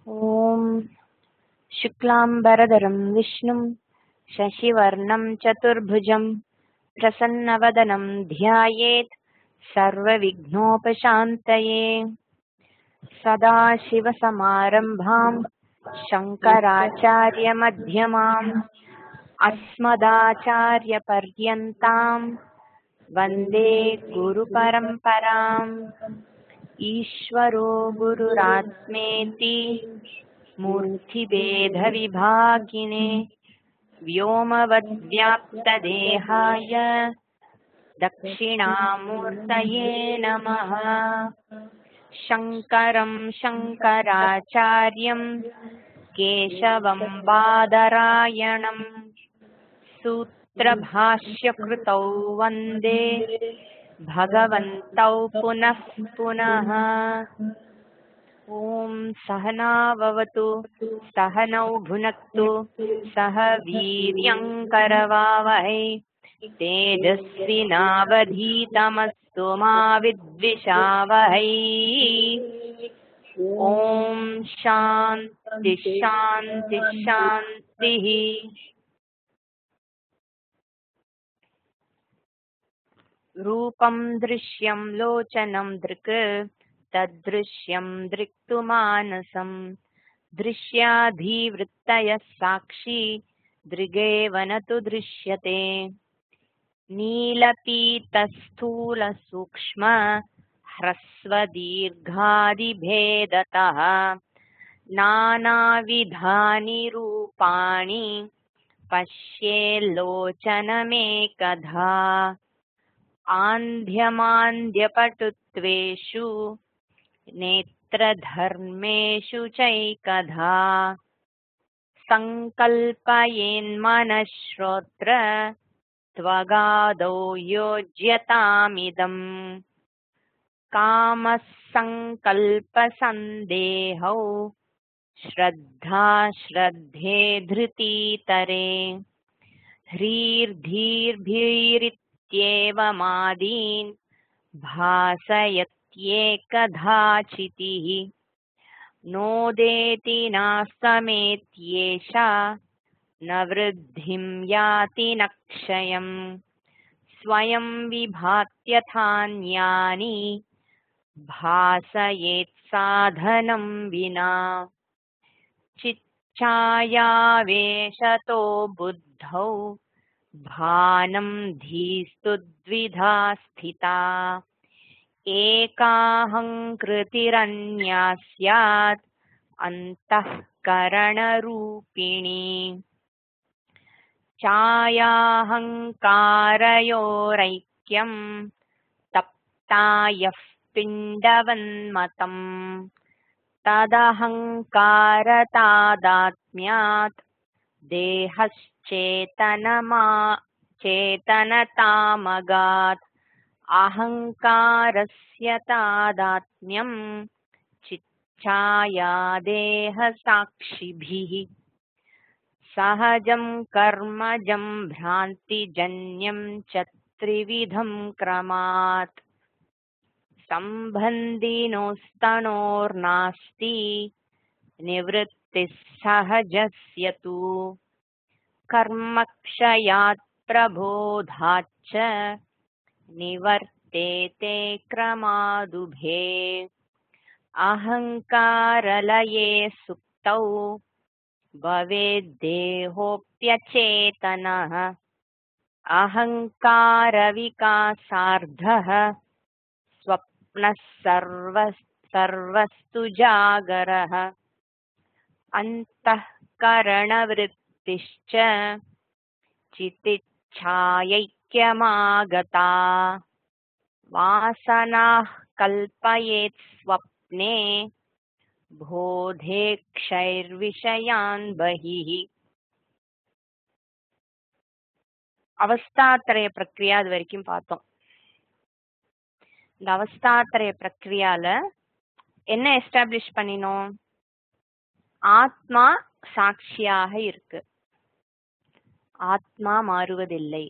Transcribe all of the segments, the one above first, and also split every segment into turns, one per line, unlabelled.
ॐ शुक्लाम्बरधरं विष्णुं शशिवर्णं चतुर्भुजं प्रसन्नवदनं ध्यायेत् सर्वविघ्नोपशान्तये सदाशिवसमारम्भां शङ्कराचार्यमध्यमाम् अस्मदाचार्यपर्यन्तां वन्दे गुरुपरम्पराम् ईश्वरो गुरुरात्मेति मूर्तिभेदविभागिने व्योमवद्व्याप्तदेहाय दक्षिणामूर्तये नमः शङ्करं शङ्कराचार्यं केशवं बादरायणम् सूत्रभाष्यकृतौ वन्दे भगवन्तौ पुनः पुनः ॐ सहनाववतु सहनौ भुनक्तु सह वीर्यङ्करवावहै तेजस्विनावधीतमस्तु मा विद्विषावहै ॐ शान्ति शान्ति शान्तिः रूपं दृश्यं लोचनं दृक् तद्दृश्यं दृक्तु मानसं दृश्याधिवृत्तयः साक्षी दृगेव न तु दृश्यते नीलपीतस्थूलसूक्ष्म ह्रस्वदीर्घादिभेदतः नानाविधानि रूपाणि पश्येल्लोचनमेकधा आन्ध्यमान्द्यपटुत्वेषु नेत्रधर्मेषु चैकधा सङ्कल्पयेन्मनश्रोत्र त्वगादौ योज्यतामिदम् कामः सङ्कल्पसन्देहौ श्रद्धा श्रद्धे धृतीतरे ह्रीर्धीर्भिरित्येवमादीन् भासयत्येकधाचितिः नोदेति नास्तमेत्येषा न वृद्धिं याति न क्षयम् स्वयं विभात्यथान्यानि भासयेत् साधनं विना चिच्छायावेशतो बुद्धौ भानं धीस्तु द्विधा स्थिता एकाहङ्कृतिरन्या स्यात् अन्तःकरणरूपिणी छायाहङ्कारयोरैक्यं तप्तायः पिण्डवन्मतम् तदहङ्कारतादात्म्यात् देहश्चेतनमा चेतनतामगात् अहङ्कारस्य तादात्म्यं चिच्छाया देहसाक्षिभिः सहजं कर्मजं भ्रान्तिजन्यं च त्रिविधं क्रमात् सम्बन्धिनोस्तनोर्नास्ति निवृत्तिः सहजस्य तु कर्मक्षयात् प्रबोधाच्च निवर्तेते क्रमादुभे अहङ्कारलये सुप्तौ भवेद्देहोऽप्यचेतनः अहङ्कारविकासार्धः स्वप्नः सर्व सर्वस्तु जागरः अन्तःकरणवृत्तिश्च चितिच्छायैक्यमागता वासनाः कल्पयेत् स्वप्ने போதேக்ஷைர்விஷயான் பகிஹி அவஸ்தாத்திரய பிரக்ரியா அது வரைக்கும் பார்த்தோம் இந்த அவஸ்தாத்திரய பிரக்ரியால என்ன எஸ்டாப்ளிஷ் பண்ணினோம் ஆத்மா சாட்சியாக இருக்கு ஆத்மா மாறுவதில்லை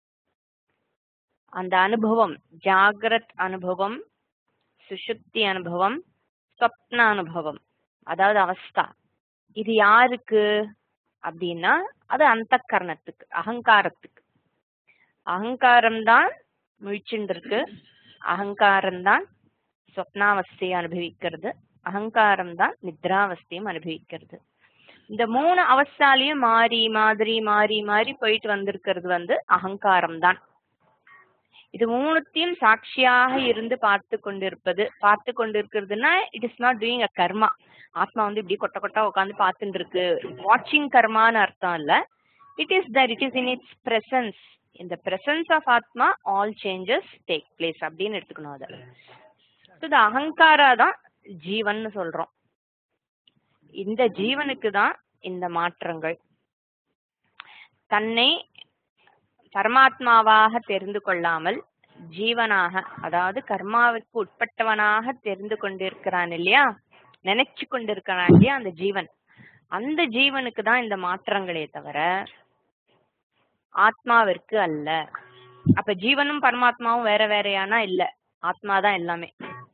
அந்த அனுபவம் ஜாகிரத் அனுபவம் சுஷுப்தி அனுபவம் ஸ்வப்ன அனுபவம் அதாவது அவஸ்தா இது யாருக்கு அப்படின்னா அது அந்த கரணத்துக்கு அகங்காரத்துக்கு அகங்காரம் தான் முழிச்சுட்டு இருக்கு அகங்காரம் தான் சொப்னாவஸ்தையை அனுபவிக்கிறது அகங்காரம் தான் நித்ராவஸ்தையும் அனுபவிக்கிறது இந்த மூணு அவஸ்தாலையும் மாறி மாதிரி மாறி மாறி போயிட்டு வந்திருக்கிறது வந்து அகங்காரம் தான் இது மூணுத்தையும் சாட்சியாக இருந்து பார்த்து கொண்டிருப்பது பார்த்து கொண்டிருக்கிறதுனா it is not doing a karma ஆத்மா வந்து இப்படி கொட்ட கொட்டா உட்காந்து பார்த்துட்டு இருக்கு வாட்சிங் கர்மான்னு அர்த்தம் இல்ல it is that it is in its presence இந்த presence of atma all changes take place அப்படின்னு எடுத்துக்கணும் அதை So, இந்த அகங்காரா தான் ஜீவன் சொல்றோம் இந்த ஜீவனுக்கு தான் இந்த மாற்றங்கள் தன்னை பரமாத்மாவாக தெரிந்து கொள்ளாமல் ஜீவனாக அதாவது கர்மாவுக்கு உட்பட்டவனாக தெரிந்து கொண்டிருக்கிறான் இல்லையா நினைச்சு கொண்டிருக்கிறான் இல்லையா அந்த ஜீவன் அந்த ஜீவனுக்கு தான் இந்த மாற்றங்களே தவிர ஆத்மாவிற்கு அல்ல அப்ப ஜீவனும் பரமாத்மாவும் வேற வேறையானா இல்ல ஆத்மா தான் எல்லாமே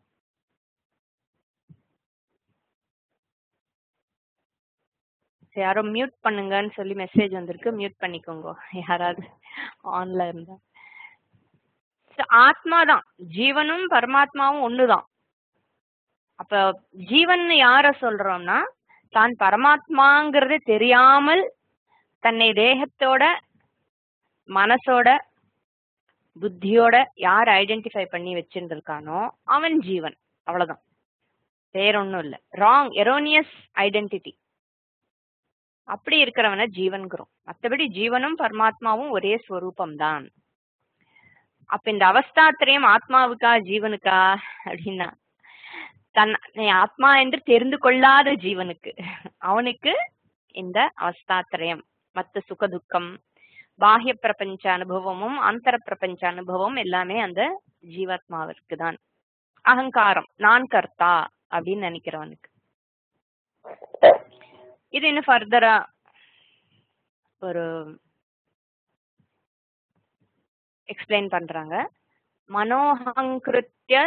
சரி, யாரோ மியூட் பண்ணுங்கன்னு சொல்லி மெசேஜ் வந்திருக்கு மியூட் பண்ணிக்கோங்க யாராவது ஆன்ல இருந்தா So, ஆத்மா தான் ஜீவனும் பரமாத்மாவும் ஒண்ணுதான் அப்ப ஜீவன் யார சொல்றோம்னா தான் பரமாத்மாங்கிறது தெரியாமல் தன்னை தேகத்தோட மனசோட புத்தியோட யார் ஐடென்டிஃபை பண்ணி வச்சிருந்திருக்கானோ அவன் ஜீவன் அவ்வளவுதான் வேற ஒண்ணும் இல்ல ராங் எரோனியஸ் ஐடென்டிட்டி அப்படி இருக்கிறவன ஜீவன்கிறோம் மத்தபடி ஜீவனும் பரமாத்மாவும் ஒரே ஸ்வரூபம் தான் அப்ப இந்த அவஸ்தாத்திரயம் ஆத்மாவுக்கா ஜீவனுக்கா அப்படின்னா தன் நீ ஆத்மா என்று தெரிந்து கொள்ளாத ஜீவனுக்கு அவனுக்கு இந்த அவஸ்தாத்திரயம் மத்த சுக துக்கம் பாஹ்ய பிரபஞ்ச அனுபவமும் ஆந்தர பிரபஞ்ச அனுபவம் எல்லாமே அந்த ஜீவாத்மாவிற்கு தான் அகங்காரம் நான் கர்த்தா அப்படின்னு நினைக்கிறவனுக்கு இது இன்னும் ஃபர்தரா ஒரு எக்ஸ்பிளைன் பண்றாங்க மனோஹங்கிருத்திய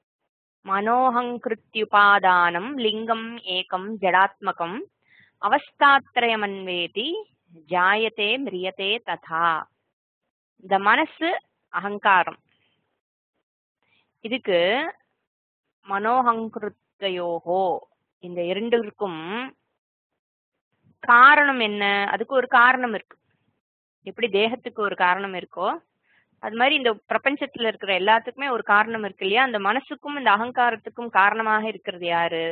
மனோஹங்கிருத்யுபாதானம் லிங்கம் ஏகம் ஜடாத்மகம் அவஸ்தாத்திரயமன்வேதி ஜாயத்தே மிரியத்தே ததா இந்த மனசு அகங்காரம் இதுக்கு மனோஹங்கிருத்தையோகோ இந்த இரண்டுக்கும் காரணம் என்ன அதுக்கு ஒரு காரணம் இருக்கு எப்படி தேகத்துக்கு ஒரு காரணம் இருக்கோ அது மாதிரி இந்த பிரபஞ்சத்துல இருக்கிற எல்லாத்துக்குமே ஒரு காரணம் இருக்கு இல்லையா அந்த மனசுக்கும் இந்த அகங்காரத்துக்கும் காரணமாக இருக்கிறது யாரு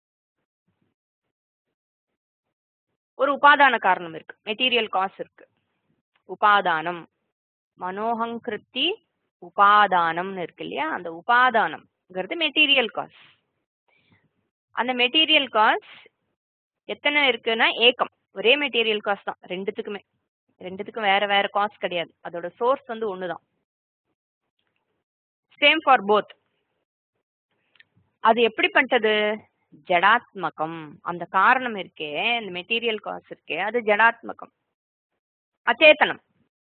ஒரு உபாதான காரணம் இருக்கு மெட்டீரியல் காஸ் இருக்கு உபாதானம் மனோகங்கிருத்தி உபாதானம்னு இருக்கு இல்லையா அந்த உபாதானம்ங்கிறது மெட்டீரியல் காஸ் அந்த மெட்டீரியல் காஸ் எத்தனை இருக்குன்னா ஏக்கம் ஒரே மெட்டீரியல் காஸ் தான் ரெண்டுத்துக்குமே ரெண்டுத்துக்கும் வேற வேற காஸ் கிடையாது அதோட சோர்ஸ் வந்து ஒண்ணுதான் சேம் ஃபார் போத் அது எப்படிப்பட்டது ஜடாத்மகம் அந்த காரணம் இருக்கே இந்த மெட்டீரியல் காஸ் இருக்கே அது ஜடாத்மகம் அச்சேதனம்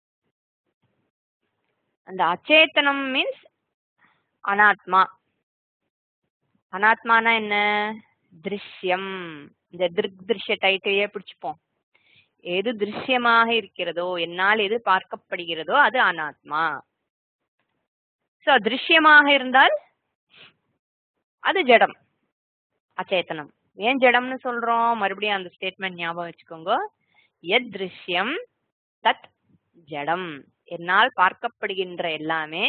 அந்த அச்சேதனம் மீன்ஸ் அனாத்மா அனாத்மானா என்ன திருஷ்யம் இந்த திருக் திருஷ்ய டைட்டிலே பிடிச்சுப்போம் எது திருஷ்யமாக இருக்கிறதோ என்னால் எது பார்க்கப்படுகிறதோ அது அனாத்மா சோ திருஷ்யமாக இருந்தால் அது ஜடம் அச்சேதனம் ஏன் ஜடம்னு சொல்றோம் மறுபடியும் அந்த ஸ்டேட்மெண்ட் ஞாபகம் வச்சுக்கோங்க எத் திருஷ்யம் தத் ஜடம் என்னால் பார்க்கப்படுகின்ற எல்லாமே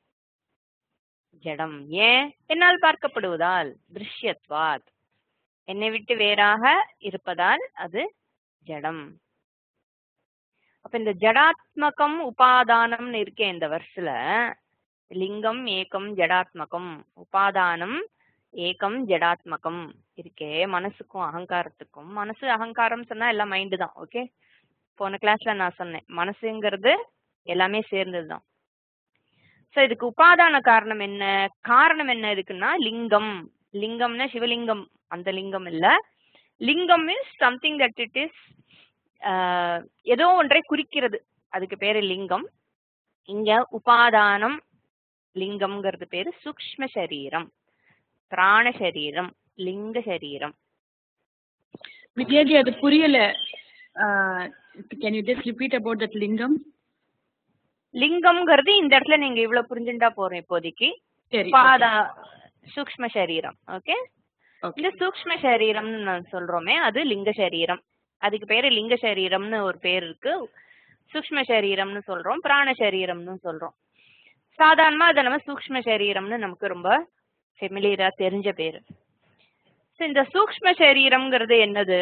ஜடம் ஏன் என்னால் பார்க்கப்படுவதால் திருஷ்யத்வாத் என்னை விட்டு வேறாக இருப்பதால் அது ஜடம் அப்ப இந்த ஜடாத்மகம் உபாதானம்னு இருக்கே இந்த வருஷல லிங்கம் ஏகம் ஜடாத்மகம் உபாதானம் ஏகம் ஜடாத்மகம் இருக்கே மனசுக்கும் அகங்காரத்துக்கும் மனசு அகங்காரம் சொன்னா எல்லாம் மைண்டு தான் ஓகே போன கிளாஸ்ல நான் சொன்னேன் மனசுங்கிறது எல்லாமே சேர்ந்ததுதான் சோ இதுக்கு உபாதான காரணம் என்ன காரணம் என்ன இருக்குன்னா லிங்கம் லிங்கம்னா சிவலிங்கம் அந்த லிங்கம் இல்ல lingam is something that it is ஏதோ ஒன்றை குறிக்கிறது அதுக்கு பேரு லிங்கம் இங்க உபாதானம் லிங்கம்ங்கிறது பேரு சூக்ஷ்ம சரீரம் பிராண சரீரம் லிங்க சரீரம்
வித்யாஜி அது புரியல can you just repeat about that lingam
லிங்கம்ங்கிறது இந்த இடத்துல நீங்க இவ்வளவு புரிஞ்சுட்டா போறோம் இப்போதைக்கு
சரி
பாத சூக்ஷ்ம சரீரம் ஓகே
ஓகே
இந்த சூக்ஷ்ம சரீரம்னு நான் சொல்றோமே அது லிங்க சரீரம் அதுக்கு பேரு லிங்க சரீரம்னு ஒரு பேர் இருக்கு சூக்ஷ்ம சரீரம்னு சொல்றோம் பிராண சரீரம்னு சொல்றோம் சாதாரணமா அதை நம்ம சூக்ஷ்ம சரீரம்னு நமக்கு ரொம்ப ஃபெமிலியரா தெரிஞ்ச பேரு So, இந்த சூக்ஷ்ம சரீரம்ங்கிறது என்னது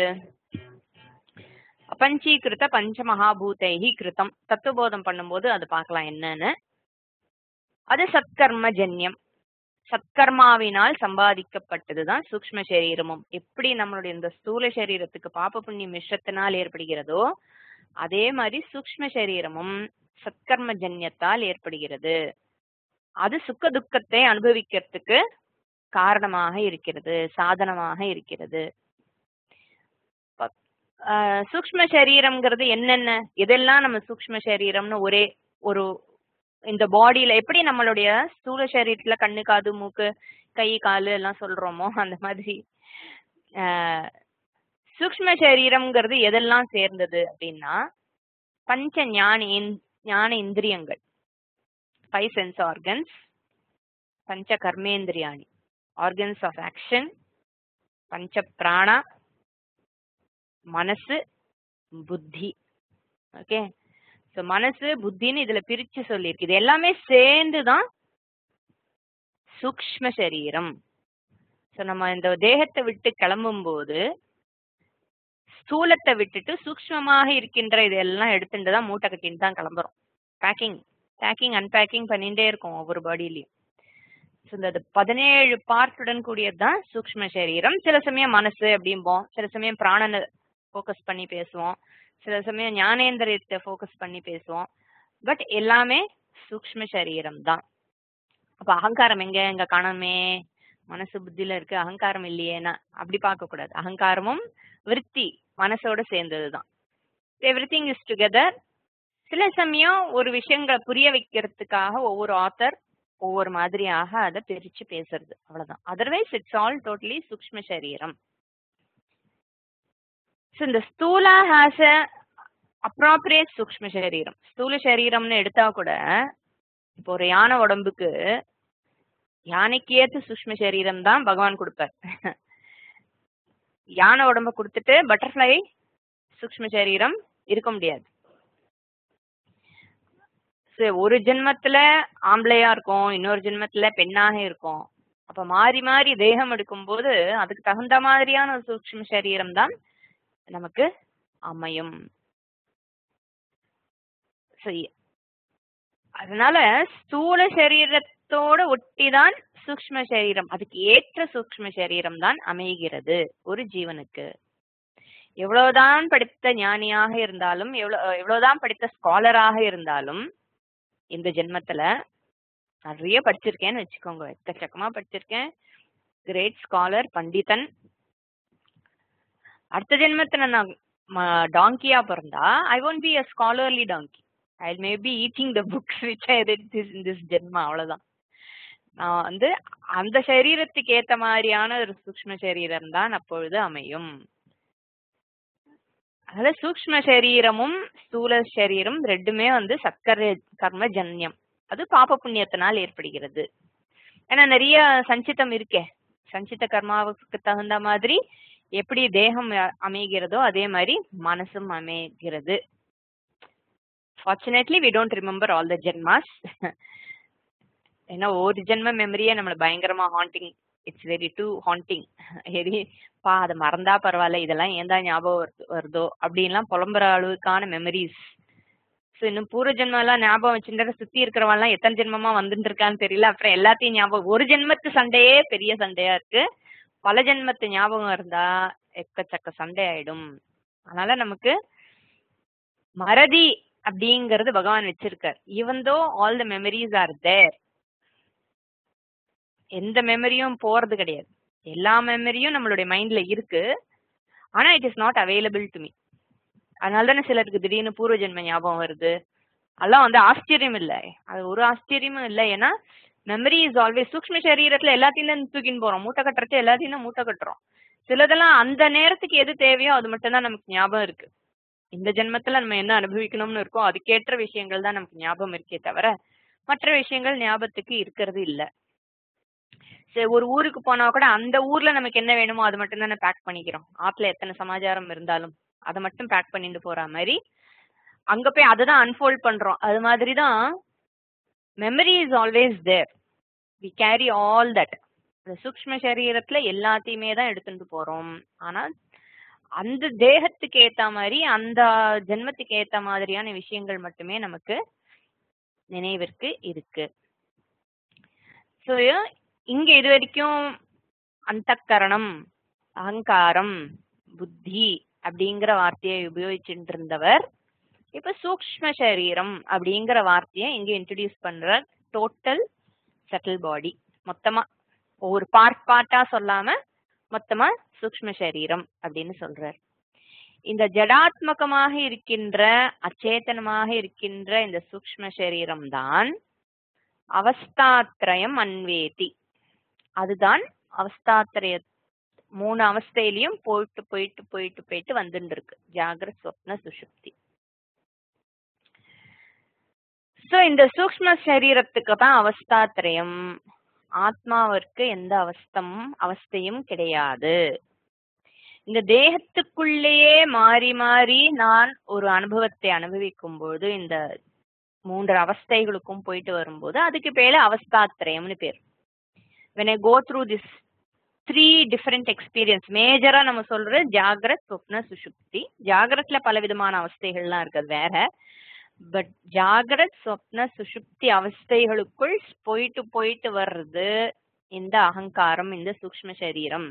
பஞ்சீகிருத பஞ்ச மகாபூதைஹி கிருதம் தத்துவபோதம் பண்ணும்போது அது பார்க்கலாம் என்னன்னு அது சத்கர்ம ஜன்யம் சத்கர்மாவினால் சம்பாதிக்கப்பட்டதுதான் சூக்ஷ்ம சரீரமும் எப்படி நம்மளுடைய இந்த ஸ்தூல சரீரத்துக்கு பாப புண்ணிய மிஷ்ரத்தினால் ஏற்படுகிறதோ அதே மாதிரி சூக்ஷ்ம சரீரமும் சத்கர்ம ஜன்யத்தால் ஏற்படுகிறது அது சுக்க துக்கத்தை அனுபவிக்கிறதுக்கு காரணமாக இருக்கிறது சாதனமாக இருக்கிறது ப- ஆஹ் சூக்ஷ்ம சரீரம்ங்கிறது என்னென்ன எதெல்லாம் நம்ம சூக்ஷ்ம சரீரம்னு ஒரே ஒரு இந்த பாடியில எப்படி நம்மளுடைய ஸ்தூல சரீரத்துல கண்ணு காது மூக்கு கை காலு எல்லாம் சொல்றோமோ அந்த மாதிரி ஆஹ் சூக்ஷ்ம சரீரம்ங்கிறது எதெல்லாம் சேர்ந்தது அப்படின்னா பஞ்ச ஞான இந்- ஞான இந்திரியங்கள் ஃபைவ் சென்ஸ் ஆர்கன்ஸ் பஞ்ச கர்மேந்திரியாணி ஆர்கன்ஸ் ஆஃப் ஆக்ஷன் பஞ்ச பிராணா மனசு புத்தி ஓகே ஸோ மனசு புத்தின்னு இதுல பிரிச்சு சொல்லியிருக்கு இது எல்லாமே சேர்ந்து தான் சூக்ஷ்ம சரீரம் ஸோ நம்ம இந்த தேகத்தை விட்டு கிளம்பும்போது ஸ்தூலத்தை விட்டுட்டு சூக்ஷ்மமாக இருக்கின்ற இதெல்லாம் எடுத்துட்டு தான் மூட்டை கட்டின்னு தான் கிளம்புறோம் பேக்கிங் பேக்கிங் அன்பேக்கிங் பண்ணிட்டே இருக்கோம் ஒவ்வொரு பாடியிலையும் ஸோ இந்த பதினேழு பார்ட்டுடன் கூடியது தான் சூக்ஷ்ம சரீரம் சில சமயம் மனசு அப்படிம்போம் சில சமயம் பிராணனை ஃபோக்கஸ் பண்ணி பேசுவோம் சில சமயம் ஞானேந்திரியத்தை ஃபோக்கஸ் பண்ணி பேசுவோம் பட் எல்லாமே சூக்ஷ்ம சரீரம் தான் அப்ப அகங்காரம் எங்க எங்க காணாமே மனசு புத்தியில இருக்கு அகங்காரம் இல்லையேனா அப்படி பார்க்க கூடாது அகங்காரமும் விருத்தி மனசோட சேர்ந்தது தான் எவ்ரி திங் இஸ் டுகெதர் சில சமயம் ஒரு விஷயங்களை புரிய வைக்கிறதுக்காக ஒவ்வொரு ஆத்தர் ஒவ்வொரு மாதிரியாக அதை பிரிச்சு பேசுறது அவ்வளவுதான் அதர்வைஸ் இட்ஸ் ஆல் டோட்டலி சூக்ஷ்ம சரீரம் ஸோ இந்த ஸ்தூலா ஹாஸ் அ அப்ராப்ரியேட் சூக்ஷ்ம சரீரம் ஸ்தூல சரீரம்னு எடுத்தா கூட இப்போ ஒரு யானை உடம்புக்கு யானைக்கு ஏத்த சூக்ஷ்ம சரீரம் தான் பகவான் கொடுப்பார் யானை உடம்ப கொடுத்துட்டு பட்டர்ஃப்ளை சூக்ஷ்ம சரீரம் இருக்க முடியாது சரி, ஒரு ஜென்மத்துல ஆம்பளையா இருக்கும் இன்னொரு ஜென்மத்துல பெண்ணாக இருக்கும் அப்ப மாறி மாறி தேகம் எடுக்கும்போது அதுக்கு தகுந்த மாதிரியான ஒரு சூக்ஷ்ம சரீரம் தான் நமக்கு அமையும் சரி அதனால ஸ்தூல சரீரத்தோட ஒட்டிதான் சூக்ஷ்ம சரீரம் அதுக்கு ஏற்ற சூக்ஷ்ம சரீரம் தான் அமைகிறது ஒரு ஜீவனுக்கு எவ்வளவுதான் படித்த ஞானியாக இருந்தாலும் எவ்வளவு எவ்வளவுதான் படித்த ஸ்காலராக இருந்தாலும் இந்த ஜென்மத்துல நிறைய படிச்சிருக்கேன்னு வச்சுக்கோங்க எக்கச்சக்கமா படிச்சிருக்கேன் கிரேட் ஸ்காலர் பண்டிதன் அடுத்த ஜென்மத்துல நான் டாங்கியா பிறந்தா I won't be a scholarly donkey I may be eating the books which I read this in this janma அவ்வளவுதான் நான் வந்து அந்த சரீரத்துக்கு ஏத்த மாதிரியான ஒரு சூக்ஷ்ம சரீரம் தான் அப்பொழுது அமையும் அதனால சூக்ஷ்ம சரீரமும் ஸ்தூல சரீரம் ரெண்டுமே வந்து சக்கர கர்ம ஜன்யம் அது பாப புண்ணியத்தினால் ஏற்படுகிறது ஏன்னா நிறைய சஞ்சிதம் இருக்கே சஞ்சித கர்மாவுக்கு தகுந்த மாதிரி எப்படி தேகம் அ- அமைகிறதோ அதே மாதிரி மனசும் அமைகிறது fortunately we don't remember all the janmas ஏன்னா ஒரு ஜென்ம மெமரியே நம்மள பயங்கரமா haunting it's very too haunting very பா அதை மறந்தா பரவாயில்ல இதெல்லாம் ஏன் தான் ஞாபகம் வருது- வருதோ அப்படின்லாம் புலம்புற அளவுக்கான மெமரிஸ் ஸோ இன்னும் பூர்வ ஜென்மம் எல்லாம் ஞாபகம் வச்சுட்டு சுத்தி இருக்கிறவன் எல்லாம் எத்தனை ஜென்மமா வந்துட்டு இருக்கான்னு தெரியல அப்புறம் எல்லாத்தையும் ஞாபகம் ஒரு ஜென்மத்து சண்டையே பெரிய சண்டையா இருக்கு பல ஜென்மத்து ஞாபகம் இருந்தா எக்கச்சக்க சண்டை ஆயிடும் அதனால நமக்கு மறதி அப்படிங்கறது பகவான் வச்சிருக்கார் even though all the memories are there எந்த மெமரியும் போறது கிடையாது எல்லா மெமரியும் நம்மளுடைய மைண்ட்ல இருக்கு ஆனா it is not available to me அதனால தானே சிலருக்கு திடீர்னு பூர்வ ஜென்ம ஞாபகம் வருது அதெல்லாம் வந்து ஆச்சரியம் இல்லை அது ஒரு ஆச்சரியமும் இல்லை ஏன்னா மெமரி இஸ் ஆல்வேஸ் சூக்ஷ்ம சரீரத்துல எல்லாத்தையும் தான் தூக்கின்னு போறோம் மூட்டை கட்டுறது எல்லாத்தையும் தான் மூட்டை கட்டுறோம் சிலதெல்லாம் அந்த நேரத்துக்கு எது தேவையோ அது மட்டும்தான் நமக்கு ஞாபகம் இருக்கு இந்த ஜென்மத்துல நம்ம என்ன அனுபவிக்கணும்னு இருக்கோ அதுக்கேற்ற விஷயங்கள் தான் நமக்கு ஞாபகம் இருக்கே தவிர மற்ற விஷயங்கள் ஞாபகத்துக்கு இருக்கிறது இல்ல சரி ஒரு ஊருக்கு போனா கூட அந்த ஊர்ல நமக்கு என்ன வேணுமோ அது மட்டும் தானே பேக் பண்ணிக்கிறோம் ஆத்துல எத்தனை சமாச்சாரம் இருந்தாலும் அதை மட்டும் பேக் பண்ணிட்டு போற மாதிரி அங்க போய் அதை தான் அன்ஃபோல்ட் பண்றோம் அது மாதிரி தான் memory is always there we carry all that இந்த சூக்ஷ்ம சரீரத்துல எல்லாத்தையுமே தான் எடுத்துட்டு போறோம் ஆனா அந்த தேகத்துக்கு ஏத்த மாதிரி அந்த ஜென்மத்துக்கு ஏத்த மாதிரியான விஷயங்கள் மட்டுமே நமக்கு நினைவிற்கு இருக்கு ஸோ இங்க இது வரைக்கும் அந்தக்கரணம் அகங்காரம் புத்தி அப்படிங்கிற வார்த்தையை உபயோகிச்சுட்டு இருந்தவர் இப்ப சூக்ஷ்ம சரீரம் அப்படிங்கிற வார்த்தையை இங்க இன்ட்ரடியூஸ் பண்ற டோட்டல் செட்டில் பாடி மொத்தமா ஒவ்வொரு பார்ட் பார்ட்டா சொல்லாம மொத்தமா சூக்ஷ்ம சரீரம் அப்படின்னு சொல்றார் இந்த ஜடாத்மகமாக இருக்கின்ற அச்சேதனமாக இருக்கின்ற இந்த சூக்ஷ்ம சரீரம் தான் அவஸ்தாத்ரயம் அன்வேதி அதுதான் அவஸ்தாத்ரய மூணு அவஸ்தையிலயும் போயிட்டு போயிட்டு போயிட்டு போயிட்டு வந்துட்டு இருக்கு ஜாகிரத் சொப்ன சுஷுப்தி சோ இந்த சூக்ஷ்ம சரீரத்துக்கு தான் அவஸ்தாத்ரயம் ஆத்மாவிற்கு எந்த அவஸ்தம் அவஸ்தையும் கிடையாது இந்த தேகத்துக்குள்ளேயே மாறி மாறி நான் ஒரு அனுபவத்தை அனுபவிக்கும் போது இந்த மூன்று அவஸ்தைகளுக்கும் போயிட்டு வரும்போது அதுக்கு பேரு அவஸ்தாத்ரயம்னு பேர் when I go through this three different experience மேஜரா நம்ம சொல்றது ஜாகிரத் சொப்ன சுஷுப்தி ஜாகிரத்ல பல விதமான அவஸ்தைகள்லாம் இருக்குது வேற பட் ஜாகிரத் சொப்ன சுஷுப்தி அவஸ்தைகளுக்குள் போயிட்டு போயிட்டு வர்றது இந்த அகங்காரம் இந்த சூக்ஷ்ம சரீரம்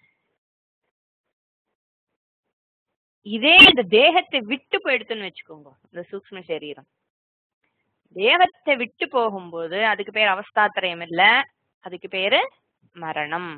இதே இந்த தேகத்தை விட்டு போயிடுதுன்னு வச்சுக்கோங்க இந்த சூக்ஷ்ம சரீரம் தேகத்தை விட்டு போகும்போது அதுக்கு பேர் அவஸ்தாத்திரயம் இல்ல அதுக்கு பேரு மரணம்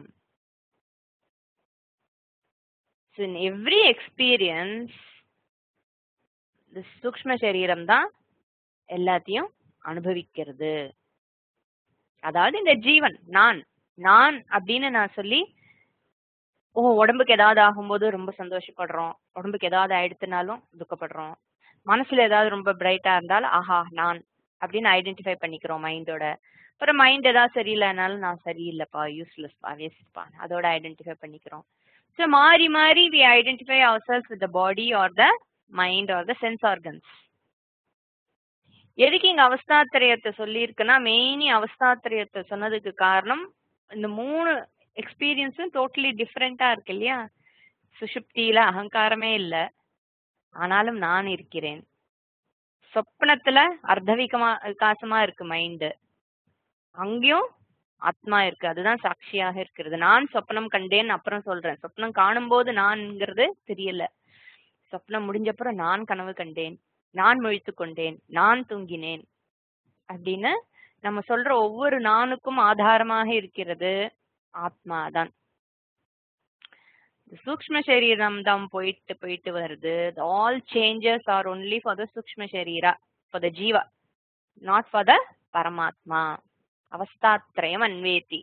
ஸோ இன் எவ்ரி எக்ஸ்பீரியன்ஸ் இந்த சூக்ஷ்ம சரீரம் தான் எல்லாத்தையும் அனுபவிக்கிறது அதாவது இந்த ஜீவன் நான் நான் அப்படின்னு நான் சொல்லி ஓ உடம்புக்கு ஏதாவது ஆகும்போது ரொம்ப சந்தோஷப்படுறோம் உடம்புக்கு ஏதாவது ஆயிடுத்துனாலும் துக்கப்படுறோம் மனசுல ஏதாவது ரொம்ப பிரைட்டா இருந்தாலும் ஆஹா நான் அப்படின்னு ஐடென்டிஃபை பண்ணிக்கிறோம் மைண்டோட அப்புறம் மைண்ட் ஏதாவது சரியில்லைனாலும் நான் சரியில்லைப்பா யூஸ்லெஸ்ப்பா வேஸ்ட்ப்பா அதோட ஐடென்டிஃபை பண்ணிக்கிறோம் ஸோ மாறி மாறி we identify ourselves with the body or the mind or the sense organs எதுக்கு இங்க அவஸ்தாத்திரயத்தை சொல்லியிருக்குன்னா மெயினி அவஸ்தாத்திரயத்தை சொன்னதுக்கு காரணம் இந்த மூணு எக்ஸ்பீரியன்ஸும் டோட்டலி டிஃப்ரெண்டா இருக்கு இல்லையா சுஷுப்தியில அகங்காரமே இல்ல ஆனாலும் நான் இருக்கிறேன் சொப்னத்துல அர்த்தவிகமா விகாசமா இருக்கு மைண்டு அங்கேயும் ஆத்மா இருக்கு அதுதான் சாட்சியாக இருக்கிறது நான் சொப்னம் கண்டேன் அப்புறம் சொல்றேன் சொப்னம் காணும்போது நான்ங்கிறது தெரியல சொப்னம் முடிஞ்சப்புறம் நான் கனவு கண்டேன் நான் முழித்து கொண்டேன் நான் தூங்கினேன் அப்படின்னு நம்ம சொல்ற ஒவ்வொரு நானுக்கும் ஆதாரமாக இருக்கிறது ஆத்மாதான் சூக்ம சரீரம் தான் போயிட்டு போயிட்டு வருது all changes are only for the சூக்ம சரீரா ஃபார் த ஜீவா நாட் ஃபார் த பரமாத்மா அவஸ்தாத்ரயம் அன்வேதி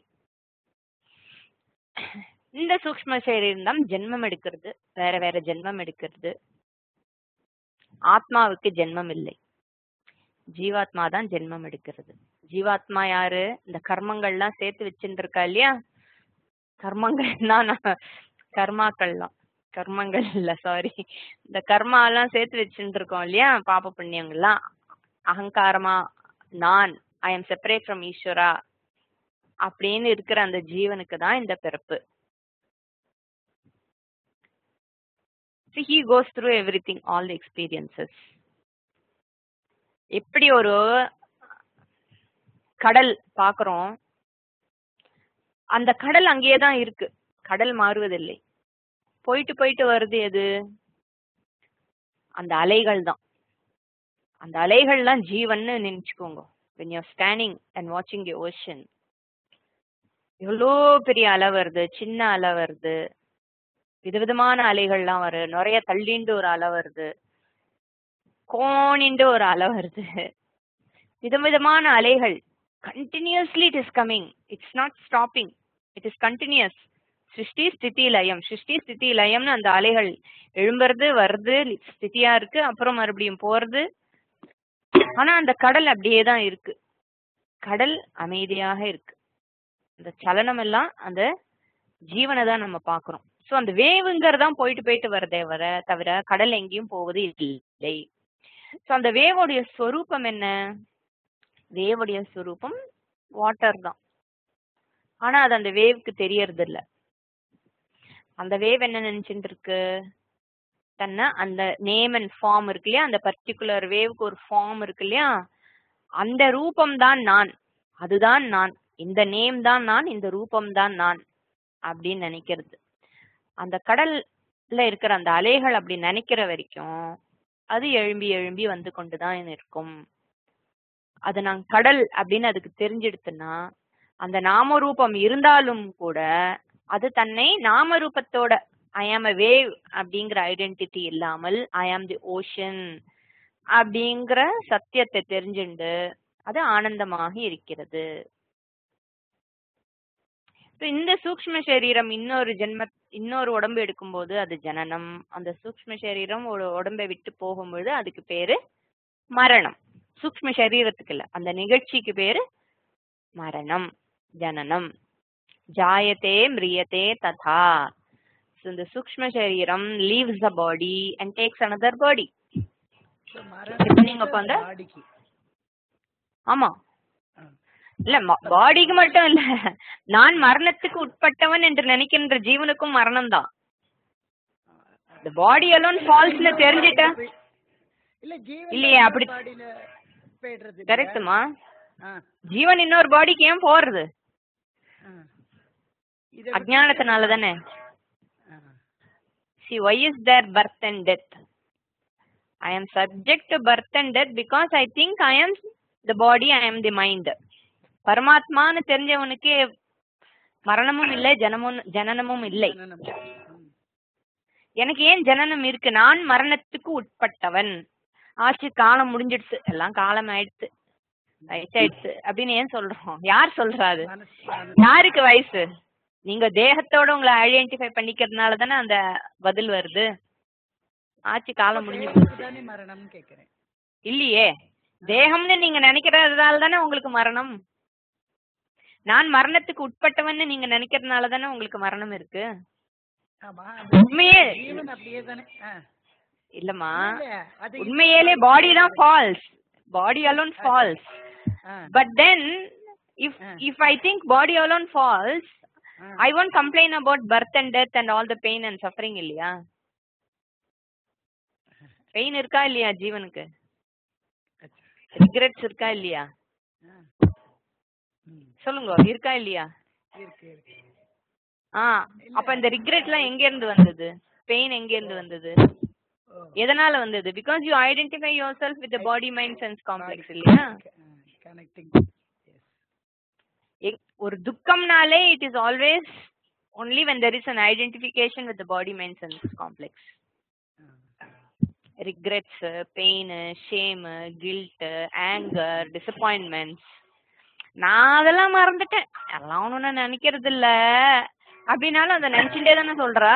இந்த சூக்ம சரீரம் தான் ஜென்மம் எடுக்கிறது வேற வேற ஜென்மம் எடுக்கிறது ஆத்மாவுக்கு ஜென்மம் இல்லை ஜீவாத்மா தான் ஜென்மம் எடுக்கிறது ஜீவாத்மா யாரு இந்த கர்மங்கள்லாம் சேர்த்து வச்சுட்டு இருக்கா இல்லையா கர்மங்கள்னா நான் கர்மாக்கள்லாம் கர்மங்கள் இல்ல சாரி இந்த கர்மா எல்லாம் சேர்த்து வச்சுட்டு இருக்கோம் இல்லையா பாப புண்ணியங்கள்லாம் அகங்காரமா நான் ஐ எம் செப்பரேட் ஃப்ரம் ஈஸ்வரா அப்படின்னு இருக்கிற அந்த ஜீவனுக்கு தான் இந்த பிறப்பு So he goes through everything, all the experiences. எப்படி ஒரு கடல் பாக்குறோம் அந்த கடல் அங்கேயே தான் இருக்கு கடல் மாறுவதில்லை போயிட்டு போயிட்டு வருது எது அந்த அலைகள் தான் அந்த அலைகள்லாம் ஜீவன்னு நினைச்சுக்கோங்க when you're standing and watching the ocean எவ்வளோ பெரிய அலை வருது சின்ன அலை வருது விதவிதமான அலைகள்லாம் வருது நிறைய தள்ளிண்டு ஒரு அலை வருது கோணிண்டு ஒரு அலை வருது விதவிதமான அலைகள் continuously it is coming it's not stopping it is continuous சிருஷ்டி ஸ்திதி லயம் சிருஷ்டி ஸ்திதி லயம்னு அந்த அலைகள் எழும்புறது வருது ஸ்திதியா இருக்கு அப்புறம் மறுபடியும் போறது ஆனா அந்த கடல் அப்படியே தான் இருக்கு கடல் அமைதியாக இருக்கு அந்த சலனம் எல்லாம் அந்த ஜீவனை தான் நம்ம பாக்குறோம் சோ அந்த வேவுங்கிறதான் போயிட்டு போயிட்டு வருதே வர தவிர கடல் எங்கேயும் போவது இல்லை சோ அந்த வேவோடைய ஸ்வரூபம் என்ன வேவுடைய ஸ்வரூபம் வாட்டர் தான் ஆனா அது அந்த வேவ்க்கு தெரியறது இல்ல அந்த வேவ் என்ன நினைச்சுட்டு இருக்கு தன்னை அந்த நேம் அண்ட் ஃபார்ம் இருக்கு இல்லையா அந்த பர்டிகுலர் வேவ்க்கு ஒரு ஃபார்ம் இருக்கு இல்லையா அந்த ரூபம் தான் நான் அதுதான் நான் இந்த நேம் தான் நான் இந்த ரூபம் தான் நான் அப்படின்னு நினைக்கிறது அந்த கடல்ல இருக்கிற அந்த அலைகள் அப்படி நினைக்கிற வரைக்கும் அது எழும்பி எழும்பி வந்து கொண்டுதான் இருக்கும் அது நான் கடல் அப்படின்னு அதுக்கு தெரிஞ்சிடுத்துன்னா அந்த நாம ரூபம் இருந்தாலும் கூட அது தன்னை நாம ரூபத்தோட ஐ ஆம் அ வேவ் அப்படிங்கிற ஐடென்டிட்டி இல்லாமல் ஐ ஆம் தி ஓஷன் அப்படிங்கிற சத்தியத்தை தெரிஞ்சுண்டு அது ஆனந்தமாக இருக்கிறது இப்ப இந்த சூக்ஷ்ம சரீரம் இன்னொரு ஜென்ம இன்னொரு உடம்பு எடுக்கும்போது அது ஜனனம் அந்த சூக்ஷ்ம சரீரம் ஒரு உடம்பை விட்டு போகும்பொழுது அதுக்கு பேரு மரணம் சூக்ஷ்ம சரீரத்துக்கு இல்ல அந்த நிகழ்ச்சிக்கு பேரு மரணம் ஜனனம் ஜாயத்தே மிரியத்தே ததா So, இந்த சூக்ஷ்ம சரீரம் leaves the body and takes another body
So,
இப்ப நீங்க இப்ப அந்த-
பாடிக்கு
ஆமா
ஆ.
இல்ல பாடிக்கு மட்டும் இல்ல நான் மரணத்துக்கு உட்பட்டவன் என்று நினைக்கின்ற ஜீவனுக்கும் மரணம் தான் இந்த பாடி அலோன் ஃபால்ஸ்னு தெரிஞ்சிட்ட
இல்ல ஜீவன்
இல்லையே, அப்படி-
பாடியில போயிடுறது இல்ல?
கரெக்டுமா
ஆ,
ஜீவன் இன்னொரு பாடிக்கு ஏன் போறது
ஆ. இத விட்டு-
அஜ்ஞானத்தினால தானே
ஆ,
See, why is there birth and death? I am subject to birth and death because I think I am the body, I am the mind. பரமாத்மான்னு தெரிஞ்சவனுக்கு மரணமும் இல்லை ஜனமும் ஜனனமும் இல்லை
ஜனனம். ம்.
எனக்கு ஏன் ஜனனம் இருக்கு நான் மரணத்துக்கு உட்பட்டவன் ஆச்சு காலம் முடிஞ்சிடுச்சு எல்லாம் காலம் ஆயிடுச்சு வயசாயிடுச்சு அப்படின்னு ஏன் சொல்றோம் யார் சொல்றாரு
மனசு மனசு.
யாருக்கு வயசு நீங்க தேகத்தோட உங்களை ஐடென்டிஃபை பண்ணிக்கிறதுனால தானே அந்த பதில் வருது ஆச்சு காலம் முடிஞ்சு
தேவனுக்கு தானே மரணம்னு கேக்குறேன்
இல்லையே தேகம்னு நீங்க நினைக்கிறதுனால தானே உங்களுக்கு மரணம் நான் மரணத்துக்கு உட்பட்டவன்னு நீங்க நினைக்கிறதுனால தானே உங்களுக்கு மரணம் இருக்கு
ஆமா
உண்மையே
ஜீவன் அப்படியே தானே ஆ.
இல்லம்மா
இல்ல, அது
உண்மையிலே பாடி தான் falls body alone falls
ah,
but then if
Ah.
If I think body alone falls
ah.
I won't complain about birth and death and all the pain and suffering இல்லையா பெயின் இருக்கா இல்லையா ஜீவனுக்கு
அச்சா.
Regrets இருக்கா இல்லையா
ஆ. ம்.
சொல்லுங்க இருக்கா இல்லையா
இருக்கு இருக்கு
ஆ அப்ப இந்த ரிக்ரெட்லாம் எங்க இருந்து வந்தது பெயின் எங்க இருந்து வந்தது
ஓ.
எதனால வந்தது because you identify yourself with body mind sense complex இல்லையா
கனெக்டிங்
எ- ஒரு துக்கம்னாலே it is always only when there is an identification with body mind sense complex regrets pain shame guilt anger disappointments நான் அதெல்லாம் மறந்துட்டேன் அதெல்லாம் ஒன்றும் நான் நினைக்கிறது இல்ல அப்படின்னாலும் அதை நினைச்சுட்டே தானே சொல்றா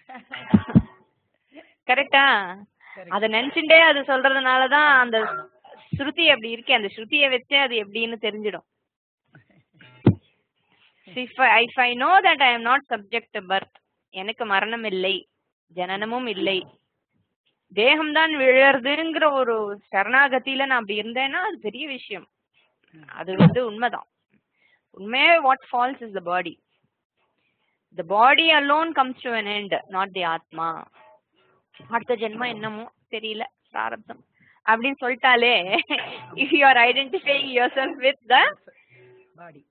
கரெக்டா அதை நினைச்சுட்டே அது சொல்றதுனால தான் அந்த ஸ்ருதி அப்படி இருக்கே அந்த ஸ்ருதியை வச்சே அது எப்படின்னு தெரிஞ்சிடும் if I, if I know that I am not subject to birth எனக்கு மரணம் இல்லை ஜனனமும் இல்லை தேகம்தான் விழறதுங்கிற ஒரு சரணாகதியில நான் அப்படி இருந்தேன்னா அது பெரிய விஷயம் அது வந்து உண்மைதான் உண்மையே what falls is the body the body alone comes to an end not the atma அடுத்த ஜென்மா என்னமோ தெரியல பிராரப்தம் அப்படின்னு சொல்லிட்டாலே if you are identifying yourself with the
body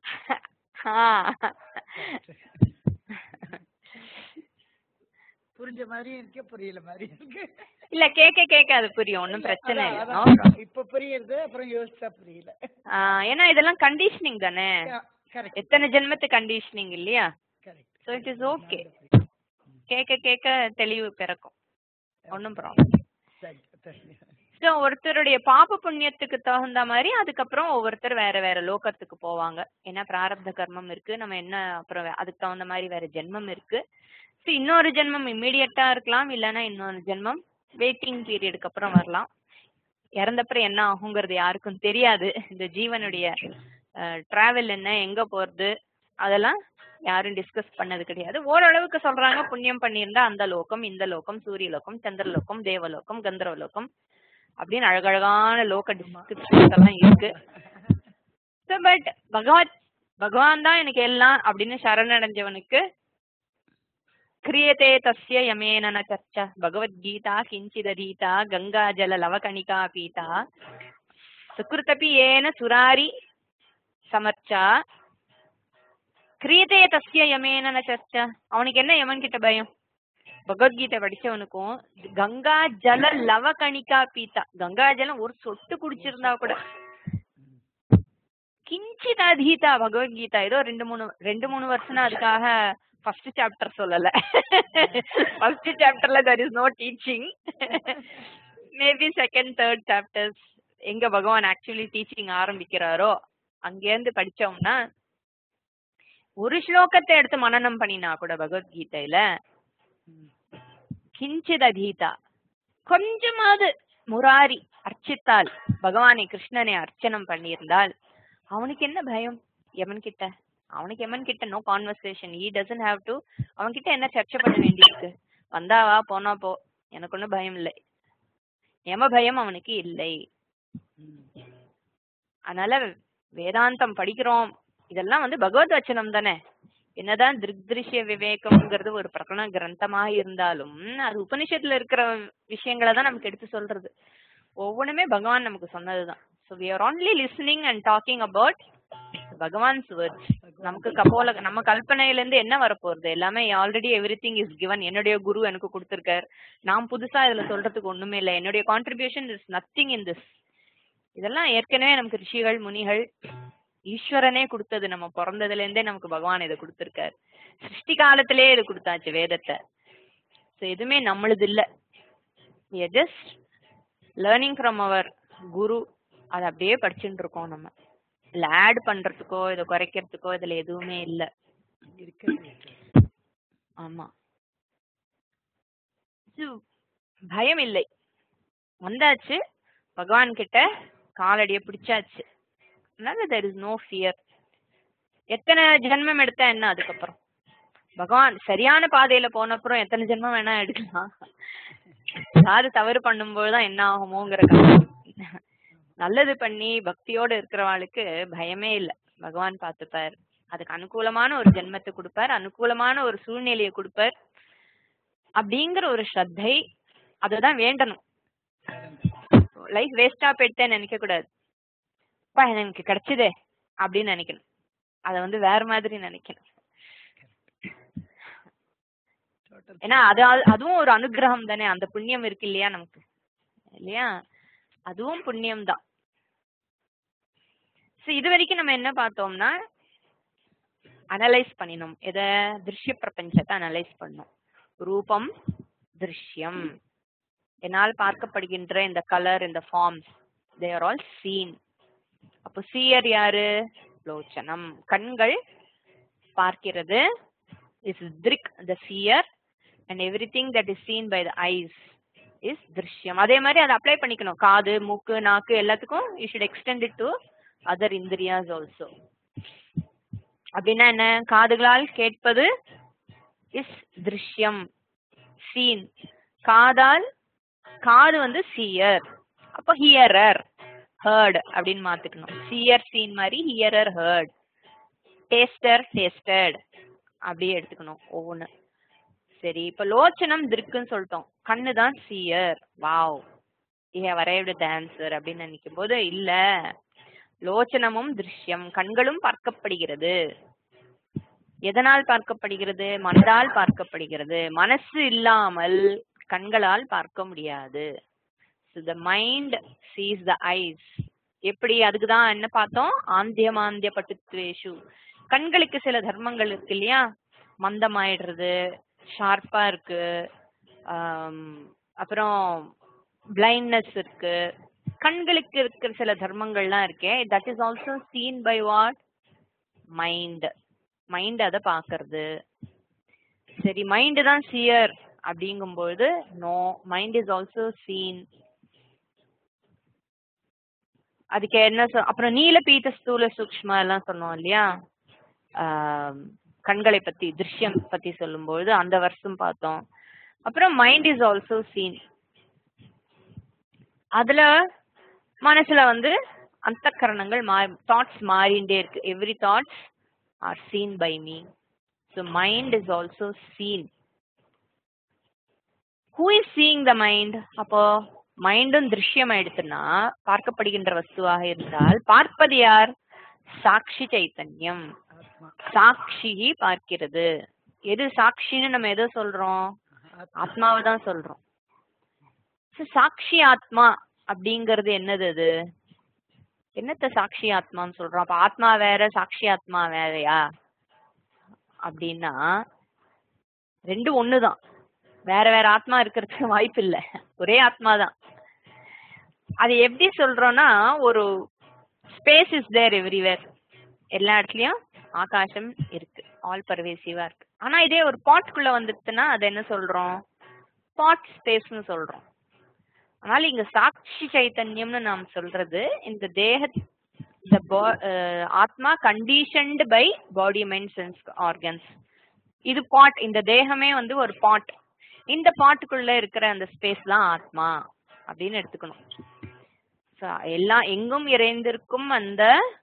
புரிஞ்ச மாதிரியும் இருக்கு புரியல மாதிரி இருக்கு
இல்ல கேட்க கேட்க அது புரியும் ஒன்றும் பிரச்சனை
அதான்,
இல்லை
அதான்.
No problem.
இப்ப புரியுது அப்புறம் யோசிச்சா புரியல
ஆ, ஏன்னா இதெல்லாம் கண்டிஷனிங் தானே
கரெக்ட்
எத்தனை ஜென்மத்து கண்டிஷனிங் இல்லையா
correct
so it is okay கேட்க கேட்க தெளிவு பிறக்கும் ஒன்றும் ப்ராப்ளம் ஸோ ஒருத்தருடைய பாப புண்ணியத்துக்கு தகுந்த மாதிரி அதுக்கப்புறம் ஒவ்வொருத்தர் வேற வேற லோகத்துக்கு போவாங்க ஏன்னா பிராரப்த கர்மம் இருக்கு நம்ம என்ன அப்புறம் வே- அதுக்கு தகுந்த மாதிரி வேற ஜென்மம் இருக்கு ஸோ இன்னொரு ஜென்மம் இம்மீடியட்டா இருக்கலாம் இல்லைன்னா இன்னொரு ஜென்மம் வெயிட்டிங் பீரியடுக்கு அப்புறம் வரலாம் இறந்தப்புறம் என்ன ஆகுங்கிறது யாருக்கும் தெரியாது இந்த ஜீவனுடைய டிராவல் என்ன எங்க போறது அதெல்லாம் யாரும் டிஸ்கஸ் பண்ணது கிடையாது ஓரளவுக்கு சொல்றாங்க புண்ணியம் பண்ணியிருந்தா அந்த லோகம் இந்த லோகம் சூரிய லோகம் சந்திரலோகம் தேவலோகம் கந்தர்வலோகம் அப்படின்னு அழகழகான லோக டிஸ்கிரிப்ஷன்ஸ் எல்லாம் இருக்கு பட் பகவத் பகவான் தான் எனக்கு எல்லாம் அப்படின்னு சரணடைஞ்சவனுக்கு கிரியதே தஸ்ய யமேன ந சர்ச்சா பகவத்கீதா கிஞ்சிததீதா கங்கா ஜல லவகணிகா பீதா சுக்ருதபி ஏன சுராரி சமர்ச்சா கிரியதே தஸ்ய யமேன ந சர்ச்சா அவனுக்கு என்ன யமன் கிட்ட பயம் பகவத்கீதை படிச்சவனுக்கும் கங்கா ஜல லவகணிகா பீதா கங்கா ஜலம் ஒரு சொட்டு குடிச்சிருந்தா கூட கிஞ்சித் அதீதா பகவத்கீதா ஏதோ ரெண்டு மூணு ரெண்டு மூணு வருஷம் அதுக்காக ஃபர்ஸ்ட் சாப்டர் சொல்லல ஃபர்ஸ்ட் சாப்டர்ல there is no teaching maybe second third chapters எங்க பகவான் ஆக்சுவலி டீச்சிங் ஆரம்பிக்கிறாரோ அங்கேருந்து படிச்சோம்னா ஒரு ஸ்லோகத்தை எடுத்து மனனம் பண்ணினா கூட பகவத்கீதையில கிஞ்சித் அதீதா கொஞ்சமாவது முராரி அர்ச்சித்தால் பகவானை கிருஷ்ணனை அர்ச்சனம் பண்ணியிருந்தால் அவனுக்கு என்ன பயம் யமன் கிட்ட அவனுக்கு யமன் கிட்ட no conversation he doesn't have to அவன் கிட்ட என்ன சர்ச்சை பண்ண வேண்டியிருக்கு வந்தா வா போனா போ எனக்கு ஒன்றும் பயம் இல்லை யம பயம் அவனுக்கு இல்லை அதனால வேதாந்தம் படிக்கிறோம் இதெல்லாம் வந்து பகவத் வச்சனம் தானே என்னதான் திருஷ்ய விவேகம்ங்கிறது ஒரு பிரகடன கிரந்தமா இருந்தாலும் அது உபனிஷத்துல இருக்கிற விஷயங்களை தான் நமக்கு எடுத்து சொல்றது ஒவ்வொன்றுமே பகவான் நமக்கு சொன்னதுதான் so we are only listening and talking about Bhagavan's words நமக்கு கபோல நம்ம கல்பனையில இருந்து என்ன வரப்போறது எல்லாமே already everything is given என்னுடைய குரு எனக்கு கொடுத்திருக்கார் நான் புதுசா இதுல சொல்றதுக்கு ஒண்ணுமே இல்லை என்னுடைய contribution is nothing in this இதெல்லாம் ஏற்கனவே நமக்கு ரிஷிகள் முனிகள் ஈஸ்வரனே கொடுத்தது நம்ம பிறந்ததுல இருந்தே நமக்கு பகவான் இதை கொடுத்திருக்காரு சிருஷ்டி காலத்திலே இது கொடுத்தாச்சு வேதத்தை ஸோ எதுவுமே நம்மளுது இல்ல just learning from our guru அதை அப்படியே படிச்சுட்டு இருக்கோம் நம்ம இதுல ஆட் பண்றதுக்கோ இதை குறைக்கிறதுக்கோ இதுல எதுவுமே இல்ல ஆமா இது பயம் இல்லை வந்தாச்சு பகவான் கிட்ட காலடிய பிடிச்சாச்சு அதனால தெர் இஸ் நோ ஃபியர் எத்தனை ஜென்மம் எடுத்தா என்ன அதுக்கப்புறம் பகவான் சரியான பாதையில போன அப்புறம் எத்தனை ஜென்மம் வேணா எடுக்கலாம் யாரு தவறு பண்ணும்போது தான் என்ன ஆகுமோங்கிற கவலை. நல்லது பண்ணி பக்தியோட இருக்கிறவாளுக்கு பயமே இல்லை பகவான் பார்த்துப்பார் அதுக்கு அனுகூலமான ஒரு ஜென்மத்தை கொடுப்பார் அனுகூலமான ஒரு சூழ்நிலையை கொடுப்பார் அப்படிங்கிற ஒரு ஸ்ரத்தை அதுதான் வேண்டணும் லைஃப் வேஸ்டா போயிட்டேன்னு நினைக்க கூடாது அப்பா எனக்கு கிடைச்சதே அப்படின்னு நினைக்கணும் அத வந்து வேற மாதிரி நினைக்கணும் ஏன்னா அது அது- அதுவும் ஒரு அனுகிரகம் தானே அந்த புண்ணியம் இருக்கு இல்லையா நமக்கு இல்லையா அதுவும் புண்ணியம் தான் சோ இது வரைக்கும் நம்ம என்ன பார்த்தோம்னா அனலைஸ் பண்ணினோம் எதை திருஷ்ய பிரபஞ்சத்தை அனலைஸ் பண்ணோம் ரூபம் திருஷ்யம் என்னால் பார்க்கப்படுகின்ற இந்த கலர் இந்த forms they are all seen அப்போ சீயர் யாரு லோச்சனம் கண்கள் பார்க்கிறது இஸ் திருக் the seer and everything that is seen by the eyes is திருஷ்யம் அதே மாதிரி அதை அப்ளை பண்ணிக்கணும் காது மூக்கு நாக்கு எல்லாத்துக்கும் you should extend it to other indriyas also அப்படின்னா என்ன காதுகளால் கேட்பது இஸ் திருஷ்யம் சீன் காதால் காது வந்து சீயர் அப்போ ஹியரர் ஹர்ட் அப்படின்னு மாத்திக்கணும் சீயர் சீன் மாதிரி ஹியரர் ஹர்ட் டேஸ்டர் டேஸ்டட் அப்படியே எடுத்துக்கணும் ஒவ்வொன்று சரி இப்போ லோச்சனம் திருக்குன்னு சொல்லிட்டோம் கண்ணு தான் சீயர் வாவ் ஏ வரையோட டான்சர் அப்படின்னு நினைக்கும் போது இல்ல லோச்சனமும் திருஷ்யம் கண்களும் பார்க்கப்படுகிறது எதனால் பார்க்கப்படுகிறது மனதால் பார்க்கப்படுகிறது மனசு இல்லாமல் கண்களால் பார்க்க முடியாது the mind sees the eyes எப்படி அதுக்கு தான் என்ன பார்த்தோம் ஆந்தியமாந்திய பட்டுத்வேஷு கண்களுக்கு சில தர்மங்கள் இருக்கு இல்லையா மந்தமாயிடுறது ஷார்ப்பா இருக்கு ஆம், அப்புறம் பிளைண்ட்னஸ் இருக்கு கண்களுக்கு இருக்கிற சில தர்மங்கள்லாம் இருக்கே that is also seen by what mind mind அதை பார்க்கறது சரி மைண்ட் தான் சியர் அப்படிங்கும்போது no mind is also seen அதுக்கு என்ன சொ- அப்புறம் நீல பீத்த ஸ்தூல சூக்ஷ்ம எல்லாம் சொன்னோம் இல்லையா ஆம், கண்களை பத்தி திருஷ்யம் பத்தி சொல்லும்போது அந்த வருஷம் பார்த்தோம் அப்புறம் மைண்ட் இஸ் ஆல்சோ சீன் அதுல மனசுல வந்து அந்த கரணங்கள் மா தாட்ஸ் மாறிண்டே இருக்கு every thoughts are seen by me so mind is also seen who is seeing the mind அப்போ மைண்டும் திருஷ்யம் ஆயிடுத்துன்னா பார்க்கப்படுகின்ற வஸ்துவாக இருந்தால் பார்ப்பது யார் சாட்சி சைத்தன்யம்
ஆத்மா
சாட்சி பார்க்கிறது எது சாட்சின்னு நம்ம எதை சொல்றோம்
ஆத்மா
ஆத்மாவை தான் சொல்றோம் So, சாட்சி ஆத்மா அப்படிங்கறது என்னது அது என்னத்த சாட்சி ஆத்மான்னு சொல்றோம் அப்ப ஆத்மா வேற சாட்சி ஆத்மா வேறயா அப்படின்னா ரெண்டும் ஒண்ணுதான் வேற வேற ஆத்மா இருக்கிறதுக்கு வாய்ப்பு இல்ல ஒரே ஆத்மா தான் அது எப்படி சொல்றோம்னா ஒரு ஸ்பேஸ் இஸ் தேர் எவ்ரிவேர் எல்லா இடத்துலயும் ஆகாசம் இருக்கு ஆல் பர்வேசிவா இருக்கு ஆனா இதே ஒரு பாட்குள்ள வந்துடுச்சுன்னா அது என்ன சொல்றோம் பாட் ஸ்பேஸ்னு சொல்றோம் அதனால இங்க சாட்சி சைத்தன்யம்னு நாம் சொல்றது இந்த தேக இந்த bo- அஹ் ஆத்மா conditioned by body mind sense organs இது பாட் இந்த தேகமே வந்து ஒரு பாட் இந்த பாட்டுக்குள்ள இருக்கிற அந்த ஸ்பேஸ் தான் ஆத்மா அப்படின்னு எடுத்துக்கணும் So, எல்லாம் எங்கும் இறைந்திருக்கும் அந்த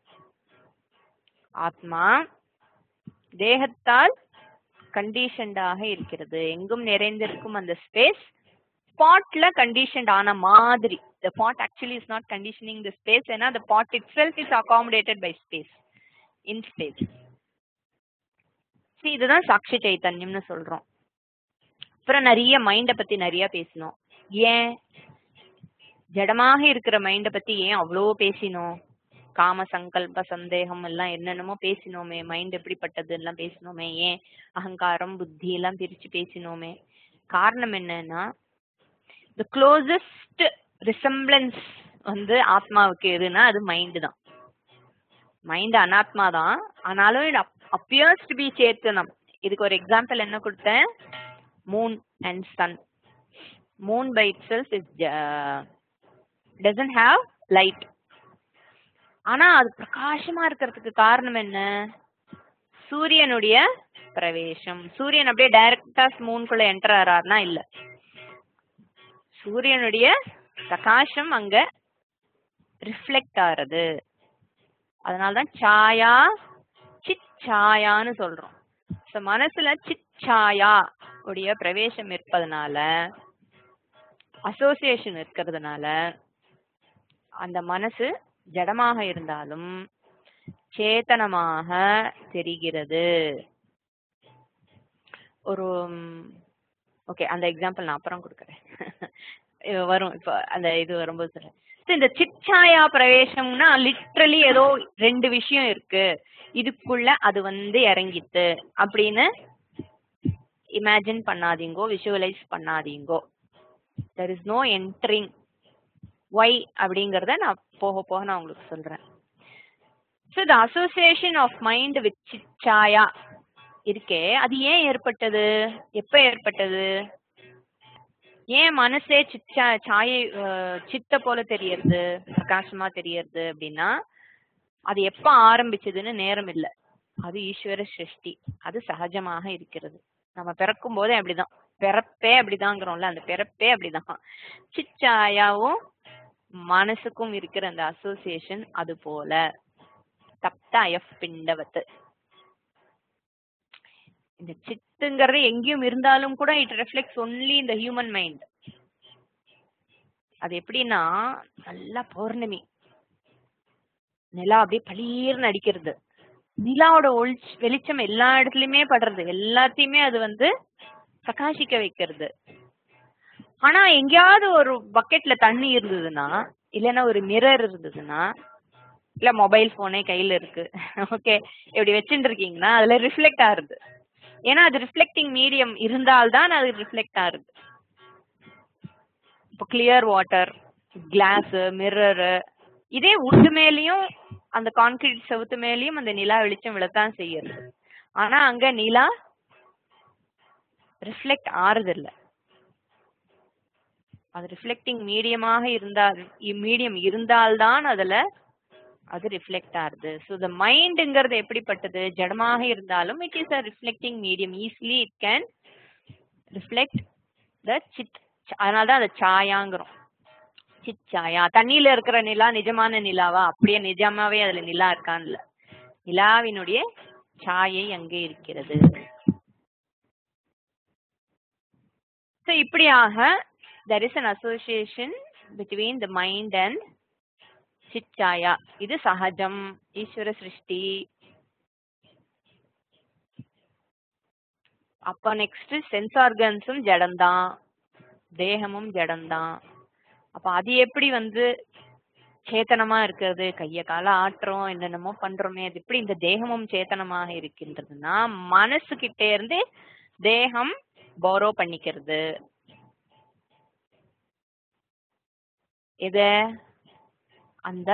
ஆத்மா தேகத்தால் கண்டிஷன்டாக இருக்கிறது எங்கும் நிறைந்திருக்கும் அந்த ஸ்பேஸ் ஸ்பாட்ல கண்டிஷன்ட் ஆன மாதிரி the pot actually is not conditioning the space ஏன்னா the pot itself is accommodated by space in space See, இதுதான் சாட்சி சைத்தன்யம்னு சொல்றோம் அப்புறம் நிறைய மைண்ட பத்தி நிறைய பேசினோம் ஏன் ஜடமாக இருக்கிற மைண்ட பத்தி ஏன் அவ்வளோ பேசினோம் காம சங்கல்ப சந்தேகம் எல்லாம் என்னென்னமோ பேசினோமே மைண்ட் எப்படிப்பட்டது எல்லாம் பேசினோமே ஏன் அகங்காரம் புத்தி எல்லாம் பிரிச்சு பேசினோமே காரணம் என்னன்னா த க்ளோசஸ்ட் ரிசம்பிளன்ஸ் வந்து ஆத்மாவுக்கு எதுனா அது மைண்டு தான் மைண்ட் அனாத்மா தான் ஆனாலும் இட் அப்பியர்ஸ் டு பி சேத்தனம் இதுக்கு ஒரு எக்ஸாம்பிள் என்ன கொடுத்தேன் moon and sun moon by itself is doesn't have light ஆனா அது பிரகாசமா இருக்கிறதுக்கு காரணம் என்ன சூரியனுடைய பிரவேசம் சூரியன் அப்படியே டைரக்டா மூணுக்குள்ள என்டர் ஆறாருனா இல்ல சூரியனுடைய பிரகாசம் அங்க ரிஃப்ளெக்ட் ஆறது அதனாலதான் சாயா சித் சாயான்னு சொல்றோம் So, மனசுல சித் சாயா உடைய பிரவேசம் இருப்பதனால அசோசியேஷன் இருக்கிறதுனால அந்த மனசு ஜடமாக இருந்தாலும் சேத்தனமாக தெரிகிறது ஒரு ஓகே அந்த எக்ஸாம்பிள் நான் அப்புறம் கொடுக்குறேன் இது வரும் இப்போ அந்த இது வரும்போது சொல்றேன் So, இந்த சிச்சாயா பிரவேசம்னா லிட்ரலி ஏதோ ரெண்டு விஷயம் இருக்கு இதுக்குள்ள அது வந்து இறங்கித்து அப்படின்னு இமேஜின் பண்ணாதீங்கோ விஷுவலைஸ் பண்ணாதீங்கோ there is no entering why அப்படிங்கறத நான் போக போக நான் உங்களுக்கு சொல்றேன் so the association of mind with சிச்சாயா இருக்கே அது ஏன் ஏற்பட்டது எப்ப ஏற்பட்டது ஏன் மனசே சிச்சா சாயை அஹ், சித்த போல தெரியறது பிரகாசமா தெரியறது அப்படின்னா அது எப்ப ஆரம்பிச்சதுன்னு நேரம் இல்லை அது ஈஸ்வர சிருஷ்டி அது சகஜமாக இருக்கிறது நம்ம பிறக்கும் போதே அப்படிதான் பிறப்பே அப்படிதாங்கிறோம்ல அந்த பிறப்பே அப்படிதான் சிச்சாயாவும் மனசுக்கும் இருக்கிற அந்த அசோசியேஷன் அது போல தப்த அயஃப் பிண்டவத்து இந்த சித்துங்கிறது எங்கேயும் இருந்தாலும் கூட இட் ரெஃப்ளெக்ட்ஸ் ஒன்லி இந்த ஹியூமன் மைண்ட் அது எப்படின்னா நல்லா பௌர்ணமி நிலா அப்படியே பளீர்னு அடிக்கிறது நிலாவோட ஒளிச் வெளிச்சம் எல்லா இடத்துலயுமே படுறது எல்லாத்தையுமே அது வந்து பிரகாசிக்க வைக்கிறது ஆனா எங்கேயாவது ஒரு பக்கெட்ல தண்ணி இருந்ததுன்னா இல்லைன்னா ஒரு மிரர் இருந்ததுன்னா இல்ல மொபைல் போனே கையில இருக்கு ஓகே இப்படி வச்சுட்டு இருக்கீங்கன்னா அதுல ரிஃப்ளெக்ட் ஆகுது ஏன்னா அது ரிஃப்ளெக்டிங் மீடியம் இருந்தால்தான் அது ரிஃப்ளெக்ட் ஆகுது இப்போ கிளியர் வாட்டர் கிளாஸ் மிரரு இதே உட்டு மேலேயும் அந்த கான்கிரீட் செவுத்து மேலேயும் அந்த நிலா வெளிச்சம் விழத்தான் செய்யுது ஆனா அங்க நிலா ரிஃப்ளெக்ட் ஆறுது இல்ல அது ரிஃப்ளெக்டிங் மீடியமாக இருந்தால் மீடியம் இருந்தால்தான் அதுல அது ரிஃப்ளெக்ட் ஆகுது ஸோ த மைண்டுங்கிறது எப்படிப்பட்டது ஜடமாக இருந்தாலும் it is a reflecting medium easily it can reflect the சித் அதனால தான் அதை சாயாங்கிறோம் சித் சாயா தண்ணியில இருக்கிற நிலா நிஜமான நிலாவா அப்படியே நிஜமாவே அதுல நிலா இருக்கான்னு இல்ல நிலாவினுடைய சாயை அங்கே இருக்கிறது ஸோ இப்படியாக there is an association between the mind and சிச்சாயா இது சகஜம் ஈஸ்வர சிருஷ்டி அப்ப நெக்ஸ்ட் சென்ஸ் ஆர்கன்ஸும் ஜடம்தான் தேகமும் ஜடம்தான் அப்ப அது எப்படி வந்து சேத்தனமா இருக்கிறது கைய கால ஆட்டுறோம் என்னென்னமோ பண்றோமே அது எப்படி இந்த தேகமும் சேத்தனமாக இருக்கின்றதுன்னா மனசு கிட்ட இருந்து தேகம் போரோ பண்ணிக்கிறது எது அந்த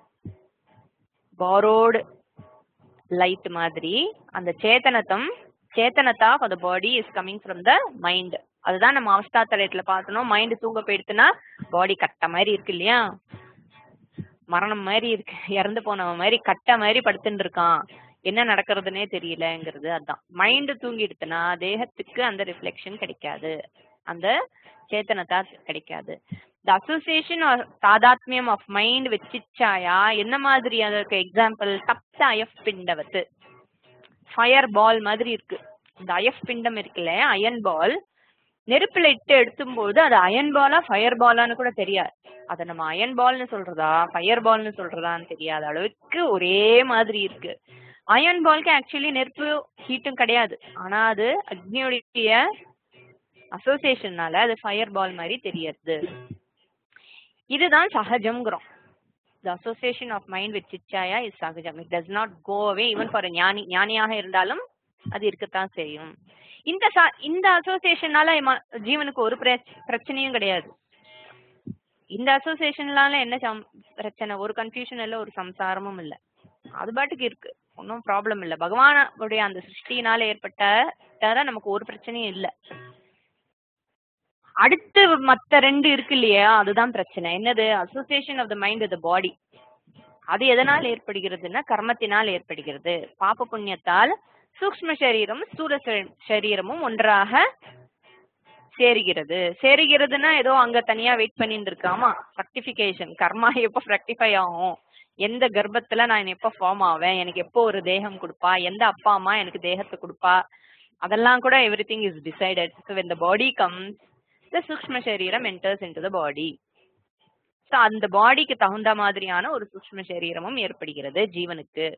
பாரோடு லைட் மாதிரி அந்த சேத்தனத்தம் சேத்தனத்தா for the body is coming from the mind அதுதான் நம்ம அவஸ்தாத்தலயத்துல பார்த்தோம் மைண்ட் தூங்க போயிடுத்துன்னா பாடி கட்ட மாதிரி இருக்கு இல்லையா மரணம் மாதிரி இருக்கு இறந்து போனவன் மாதிரி கட்ட மாதிரி படுத்துட்டு இருக்கான் என்ன நடக்கிறதுனே தெரியலங்கிறது அதான் மைண்ட் தூங்கிடுத்துனா தேகத்துக்கு அந்த ரிஃப்ளெக்ஷன் கிடைக்காது அந்த சேத்தனத்தா கிடைக்காது த அசோசியேஷன் ஆர் தாதாத்மியம் ஆஃப் மைண்ட் வித் சிச்சாயா என்ன மாதிரி அதற்கு எக்ஸாம்பிள் தப்த அயஃப் பிண்டவத்து ஃபயர் பால் மாதிரி இருக்கு இந்த அயஃப் பிண்டம் இருக்குல்ல அயன் பால் நெருப்புல இட்டு எடுத்தும்போது அது அயன் பாலா ஃபயர் பாலான்னு கூட தெரியாது அதை நம்ம அயன் பால்னு சொல்றதா ஃபயர் பால்னு சொல்றதான்னு தெரியாத அளவுக்கு ஒரே மாதிரி இருக்கு அயன் பால்க்கு ஆக்சுவலி நெருப்பு ஹீட்டும் கிடையாது ஆனா அது அக்னியுடைய அசோசியேஷன்னால அது ஃபயர் பால் மாதிரி தெரியறது இதுதான் சகஜம்ங்கிறோம் the association of mind with சிச்சாயா இஸ் சகஜம் it does not go away even for ஞானி ஞானியாக இருந்தாலும் அது இருக்கத்தான் செய்யும் இந்த ச- இந்த அசோசியேஷனால ஜீவனுக்கு ஒரு பிரச்- பிரச்சனையும் கிடையாது இந்த அசோசியேஷன்னால என்ன சம்- பிரச்சனை ஒரு கன்ஃபியூஷன் இல்ல ஒரு சம்சாரமும் இல்ல அது பாட்டுக்கு இருக்கு ஒன்றும் ப்ராப்ளம் இல்ல பகவானுடைய அந்த சிருஷ்டினால ஏற்பட்ட தவிர நமக்கு ஒரு பிரச்சனையும் இல்ல அடுத்து மத்த ரெண்டு இருக்கு இல்லையா அதுதான் பிரச்சனை என்னது association of the mind with body அது எதனால் ஏற்படுகிறதுன்னா கர்மத்தினால் ஏற்படுகிறது பாப புண்ணியத்தால் சூக்ஷ்ம சரீரம் ஸ்தூல ச- சரீரமும் ஒன்றாக சேருகிறது சேருகிறதுன்னா ஏதோ அங்க தனியா வெயிட் பண்ணிட்டு இருக்காமா ரெக்டிஃபிகேஷன் கர்மா எப்போ ரெக்டிஃபை ஆகும் எந்த கர்ப்பத்துல நான் எப்போ ஃபார்ம் ஆவேன் எனக்கு எப்போ ஒரு தேகம் கொடுப்பா எந்த அப்பா அம்மா எனக்கு தேகத்தை கொடுப்பா அதெல்லாம் கூட everything is decided so when the body comes the சூக்ஷ்ம சரீரம் enters into the body so அந்த பாடிக்கு தகுந்த மாதிரியான ஒரு சூக்ஷ்ம சரீரமும் ஏற்படுகிறது ஜீவனுக்கு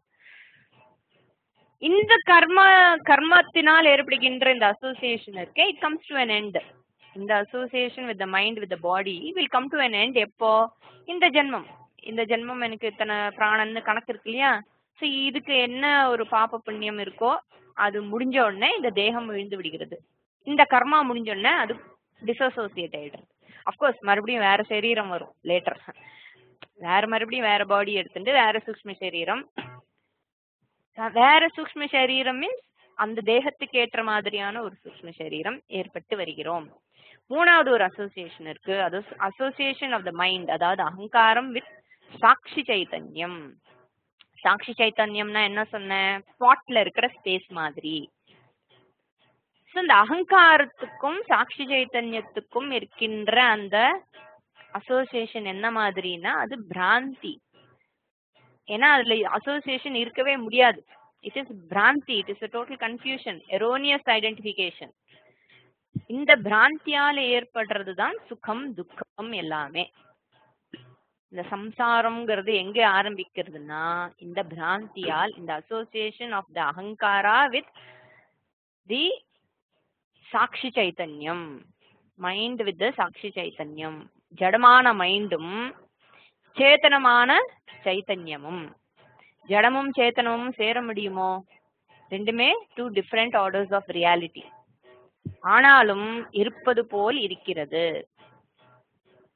இந்த கர்ம கர்மத்தினால் ஏற்படுகின்ற இந்த அசோசியேஷன் இருக்கே it comes to an end இந்த association with the mind with the body will come to an end எப்போ இந்த ஜென்மம் இந்த ஜென்மம் எனக்கு இத்தனை பிராணன்னு கணக்கு இருக்கு இல்லையா ஸோ இதுக்கு என்ன ஒரு பாப புண்ணியம் இருக்கோ அது முடிஞ்ச உடனே இந்த தேகம் விழுந்து விடுகிறது இந்த கர்மா முடிஞ்ச உடனே அது டிசோசியேட் ஆயிடுது அஃப்கோர்ஸ் மறுபடியும் வேற சரீரம் வரும் லேட்டர் வேற மறுபடியும் வேற பாடி எடுத்துட்டு வேற சூக்ஷ்ம சரீரம் அஹ் வேற சூக்ஷ்ம சரீரம் மீன்ஸ் அந்த தேகத்துக்கு ஏற்ற மாதிரியான ஒரு சூக்ஷ்ம சரீரம் ஏற்பட்டு வருகிறோம் மூணாவது ஒரு அசோசியேஷன் இருக்கு அது அசோசியேஷன் ஆஃப் த மைண்ட் அதாவது அகங்காரம் வித் சாட்சி சைத்தன்யம் சாட்சி சைத்தன்யம்னா என்ன சொன்னேன் ஸ்பாட்ல இருக்கிற ஸ்பேஸ் மாதிரி ஸோ இந்த அகங்காரத்துக்கும் சாட்சி சைத்தன்யத்துக்கும் இருக்கின்ற அந்த அசோசியேஷன் என்ன மாதிரினா அது பிராந்தி ஏன்னா அதுல அசோசியேஷன் இருக்கவே முடியாது இட் இஸ் பிராந்தி it is total confusion erroneous identification இந்த பிராந்தியால ஏற்படுறது தான் சுகம் துக்கம் எல்லாமே இந்த சம்சாரம்ங்கிறது எங்க ஆரம்பிக்கிறதுனா இந்த பிராந்தியால் இந்த அசோசியேஷன் ஆஃப் த அகங்காரா வித் தி சாட்சி சைத்தன்யம் மைண்ட் வித் சாட்சி சைத்தன்யம் ஜடமான மைண்டும் சேத்தனமான சைத்தன்யமும் ஜடமும் சேத்தனமும் சேர முடியுமோ ரெண்டுமே two different orders of reality ஆனாலும் இருப்பது போல் இருக்கிறது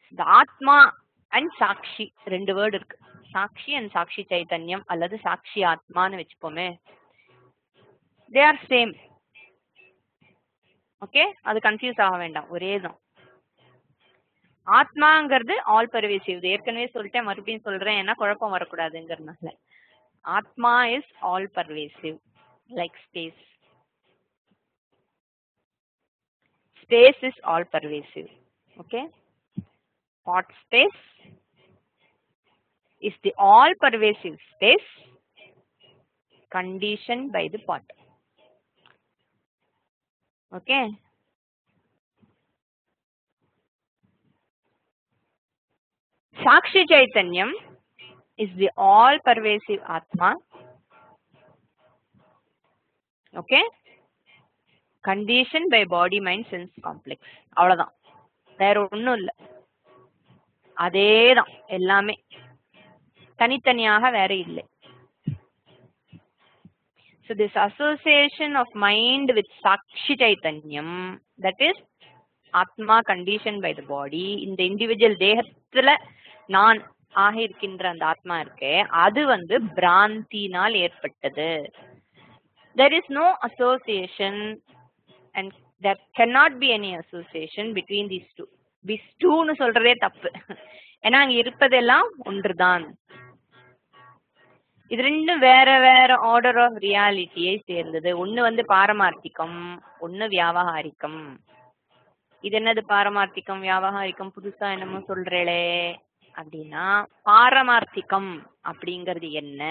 இந்த ஆத்மா அண்ட் சாட்சி ரெண்டு வேர்டு இருக்கு சாட்சி அண்ட் சாட்சி சைத்தன்யம் அல்லது சாட்சி ஆத்மான்னு வச்சுப்போமே தே ஆர் சேம் ஓகே அது கன்ஃபியூஸ் ஆக வேண்டாம் ஒரே தான் ஆத்மாங்கிறது ஆல் பர்வேசிவ் ஏற்கனவே சொல்லிட்டேன் மறுபடியும் சொல்றேன் ஏன்னா குழப்பம் வரக்கூடாதுங்கிறதுனால ஆத்மா is all pervasive like space space is all pervasive okay pot space is the all pervasive space conditioned by the pot okay sakshi chaitanyam is the all pervasive atma okay condition by body mind sense complex அவ்வளவுதான் வேற ஒன்றும் இல்லை அதே தான் எல்லாமே தனித்தனியாக வேற இல்லை so this association of mind with சாட்சி சைத்தன்யம் தட் இஸ் ஆத்மா கண்டிஷன் பை த பாடி இந்த இண்டிவிஜுவல் தேகத்துல நான் ஆக இருக்கின்ற அந்த ஆத்மா இருக்கே அது வந்து பிராந்தினால் ஏற்பட்டது there is no association and there cannot be any association between these two these two னு சொல்றதே தப்பு ஏன்னா அங்க இருப்பதெல்லாம் ஒன்றுதான் இது ரெண்டும் வேற வேற ஆர்டர் ஆஃப் ரியாலிட்டியை சேர்ந்தது ஒண்ணு வந்து பாரமார்த்திகம் ஒண்ணு வியாவகாரிகம் இது என்னது பாரமார்த்திகம் வியாவகாரிகம் புதுசா என்னமோ சொல்றேளே அப்படின்னா பாரமார்த்திகம் அப்படிங்கிறது என்ன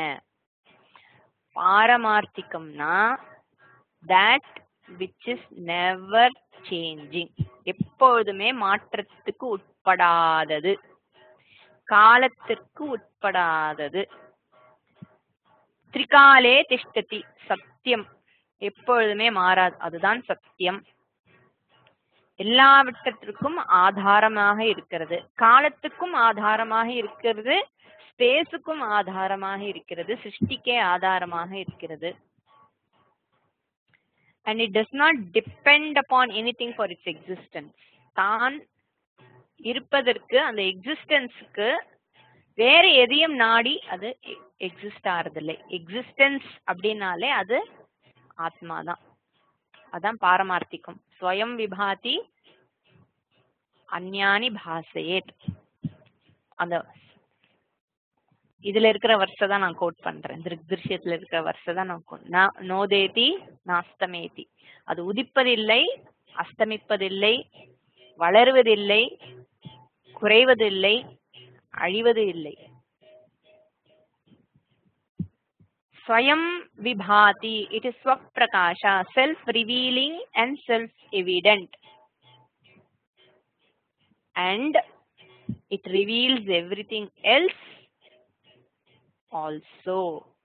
பாரமார்த்திகம்னா that which is never changing எப்பொழுதுமே மாற்றத்துக்கு உட்படாதது காலத்திற்கு உட்படாதது திரிகாலே திஷ்டதி சத்தியம் எப்பொழுதுமே மாறாது அதுதான் சத்தியம் எல்லாவற்றத்திற்கும் ஆதாரமாக இருக்கிறது காலத்துக்கும் ஆதாரமாக இருக்கிறது ஸ்பேஸுக்கும் ஆதாரமாக இருக்கிறது சிருஷ்டிக்கே ஆதாரமாக இருக்கிறது and it does not depend upon anything for its existence தான் இருப்பதற்கு அந்த எக்ஸிஸ்டன்ஸுக்கு வேற எதையும் நாடி அது எக்ஸிஸ்ட் ஆறதில்லை எக்ஸிஸ்டன்ஸ் அப்படின்னாலே அது ஆத்மா தான் அதான் பாரமார்த்திகம் ஸ்வயம் விபாதி அந்யானி பாசையேட் அந்த இதுல இருக்கிற வருஷ தான் நான் கோட் பண்றேன் திருக் திருஷ்யத்துல இருக்கிற வருஷ தான் நான் quote- நா- நோதேதி நாஸ்தமேதி அது உதிப்பதில்லை அஸ்தமிப்பதில்லை வளருவதில்லை குறைவதில்லை அழிவது இல்லை ஸ்வயம் விபாதி இட் இஸ் ஸ்வப்பிரகாஷா self revealing and self evident and it reveals everything else also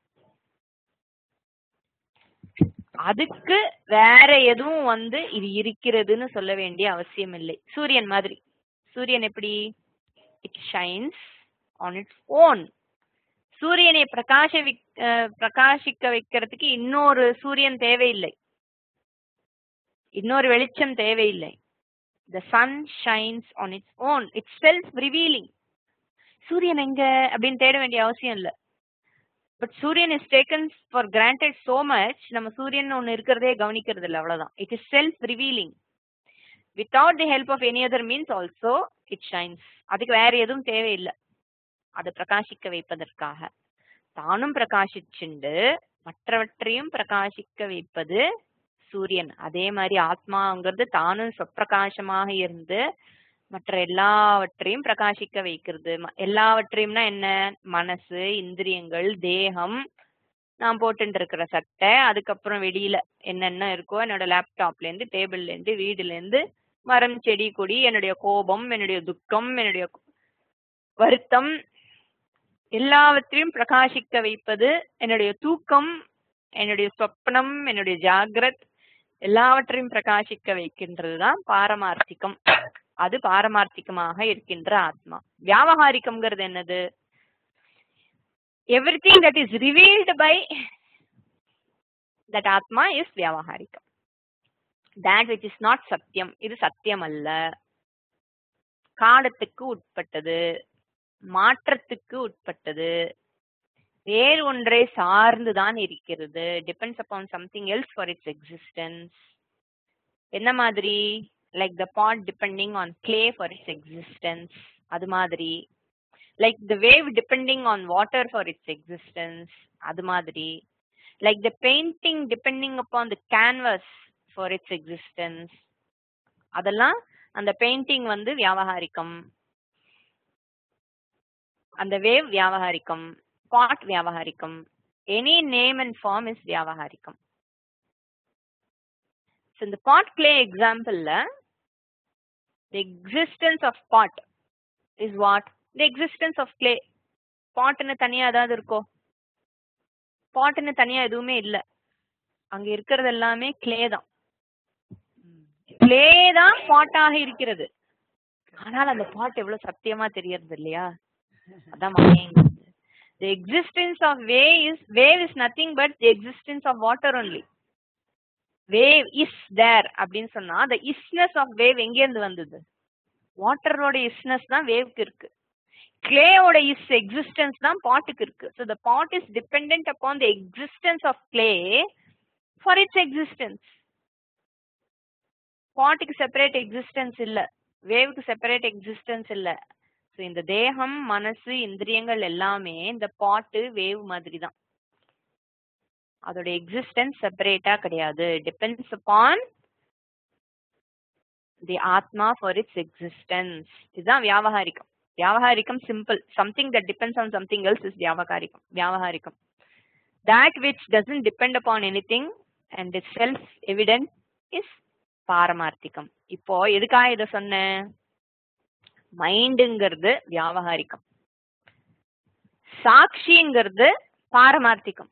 அதுக்கு வேற எதுவும் வந்து இது இருக்கிறதுன்னு சொல்ல வேண்டிய அவசியம் இல்லை சூரியன் மாதிரி சூரியன் எப்படி it shines on its own சூரியனை பிரகாச விக்- அஹ் பிரகாசிக்க வைக்கிறதுக்கு இன்னொரு சூரியன் தேவையில்லை இன்னொரு வெளிச்சம் தேவையில்லை the sun shines on its own itself revealing சூரியன் எங்க அப்படின்னு தேட வேண்டிய அவசியம் இல்லை பட் சூரியன் is taken for granted so much நம்ம சூரியன் ஒன்று இருக்கிறதே கவனிக்கிறது இல்லை அவ்வளவுதான் it is self revealing without the help of any other means also it shines அதுக்கு வேற எதுவும் தேவையில்லை அதை பிரகாசிக்க வைப்பதற்காக தானும் பிரகாசிச்சுண்டு மற்றவற்றையும் பிரகாசிக்க வைப்பது சூரியன் அதே மாதிரி ஆத்மாங்கிறது தானும் சொப்பிரகாசமாக இருந்து மற்ற எல்லாவற்றையும் பிரகாசிக்க வைக்கிறது ம- எல்லாவற்றையும்னா என்ன மனசு இந்திரியங்கள் தேகம் நான் போட்டுட்டு இருக்கிற சட்டை அதுக்கப்புறம் வெளியில என்னென்ன இருக்கோ என்னோட லேப்டாப்ல இருந்து டேபிள்ல இருந்து வீடுல இருந்து மரம் செடி கொடி என்னுடைய கோபம் என்னுடைய துக்கம் என்னுடைய வருத்தம் எல்லாவற்றையும் பிரகாசிக்க வைப்பது என்னுடைய தூக்கம் என்னுடைய சொப்னம் என்னுடைய ஜாகிரத் எல்லாவற்றையும் பிரகாசிக்க வைக்கின்றது தான் பாரமார்த்திகம் அது பாரமார்த்திகமாக இருக்கின்ற ஆத்மா வியாவகாரிகம்ங்கிறது என்னது everything that is revealed by that ஆத்மா இஸ் வியாவகாரிகம் that which is not சத்தியம் இது சத்தியம் அல்ல காலத்துக்கு உட்பட்டது மாற்றத்துக்கு உட்பட்டது வேறு ஒன்றை சார்ந்துதான் இருக்கிறது depends upon something else for its existence என்ன மாதிரி like the pot depending on clay for its existence அது மாதிரி like the wave depending on water for its existence அது மாதிரி like the painting depending upon the canvas for its existence அதெல்லாம் அந்த painting வந்து வியாவகாரிக்கம் அந்த வேவ் வியாவகாரிக்கம் பாட் வியாவகாரிக்கம் any name and form is வியாவகாரிக்கம் ஸோ இந்த பாட் கிளே எக்ஸாம்பிள்ல the existence of pot is what the existence of clay பாட்டுன்னு தனியா ஏதாவது இருக்கோ பாட்டுன்னு தனியா எதுவுமே இல்லை அங்க இருக்கிறது எல்லாமே கிளே தான் கிளே தான் பாட்டாக இருக்கிறது ஆனால் அந்த பாட் எவ்வளவு சத்தியமா தெரியறது இல்லையா அதான் மாயங்கிறது the existence of wave is wave is nothing but the existence of water only wave is there அப்படின்னு சொன்னா the isness of wave எங்க இருந்து வந்தது வாட்டரோட isness தான் வேவ்க்கு இருக்கு கிளேயோட இஸ் எக்ஸிஸ்டன்ஸ் தான் பாட்டுக்கு இருக்கு so the pot is depend upon the existence of clay for its existence பாட்டுக்கு செப்பரேட் எக்ஸிஸ்டன்ஸ் இல்ல வேவுக்கு செப்பரேட் எக்ஸிஸ்டன்ஸ் இல்ல ஸோ இந்த தேகம் மனசு இந்திரியங்கள் எல்லாமே இந்த பாட்டு வேவ் மாதிரி தான் அதோட எக்ஸிஸ்டன்ஸ் செப்பரேட்டா கிடையாது டிபெண்ட்ஸ் அப்பான் தி ஆத்மா ஃபார் இட்ஸ் எக்ஸிஸ்டன்ஸ் இதுதான் வியாவகாரிக்கம் வியாவகாரிக்கம் simple something that depends on something else is வியாவகாரிக்கம் வியாவகாரிக்கம் that which doesn't depend upon anything and is self evident is பாரமார்த்திகம் இப்போ எதுக்காக இத சொன்னேன் மைண்டுங்கிறது வியாவகாரிக்கம் சாட்சிங்கிறது பாரமார்த்திகம்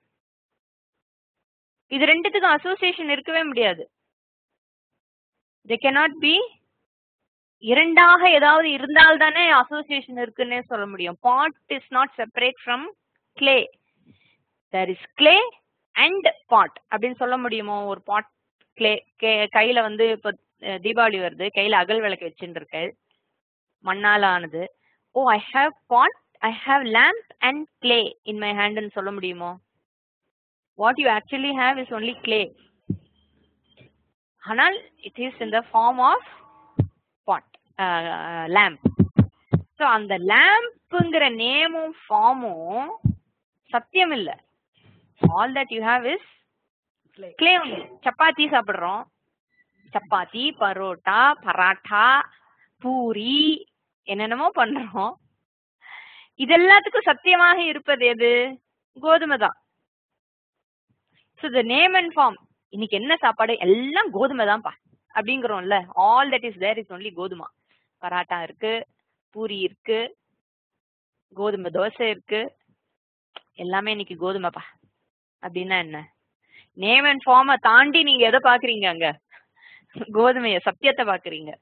இது ரெண்டுத்துக்கும் அசோசியேஷன் இருக்கவே முடியாது தே cannot பி இரண்டாக ஏதாவது இருந்தால் தானே அசோசியேஷன் இருக்குன்னே சொல்ல முடியும் pot is not separate from clay there is clay and pot அப்படின்னு சொல்ல முடியுமோ ஒரு பாட் கிளே கையில வந்து இப்போ அஹ், தீபாவளி வருது கையில அகல் விளக்கு வச்சுட்டு இருக்கு மண்ணால ஆனது oh I have pot I have lamp and clay in my ஹேண்ட்னு சொல்ல முடியுமோ what you actually have is only clay ஆனால் it is in the form of pot lamp so அந்த லேம்புங்கிற நேமும் ஃபார்மும் சத்தியம் இல்லை all that you have is
Clay.
Clay only chapati சாப்பிடுறோம் சப்பாத்தி பரோட்டா பராட்டா பூரி என்னென்னமோ பண்றோம் இது எல்லாத்துக்கும் சத்தியமாக இருப்பது எது கோதுமை தான் so the name and form இன்னைக்கு என்ன சாப்பாடு எல்லாம் கோதுமை தான்ப்பா அப்படிங்கிறோம்ல all that is there is only கோதுமா பராட்டா இருக்கு பூரி இருக்கு கோதுமை தோசை இருக்கு எல்லாமே இன்னைக்கு கோதுமைப்பா அப்படின்னா என்ன நேம் அண்ட் ஃபார்மை தாண்டி நீங்க எதை பாக்குறீங்க அங்க கோதுமைய சத்தியத்தை பாக்குறீங்க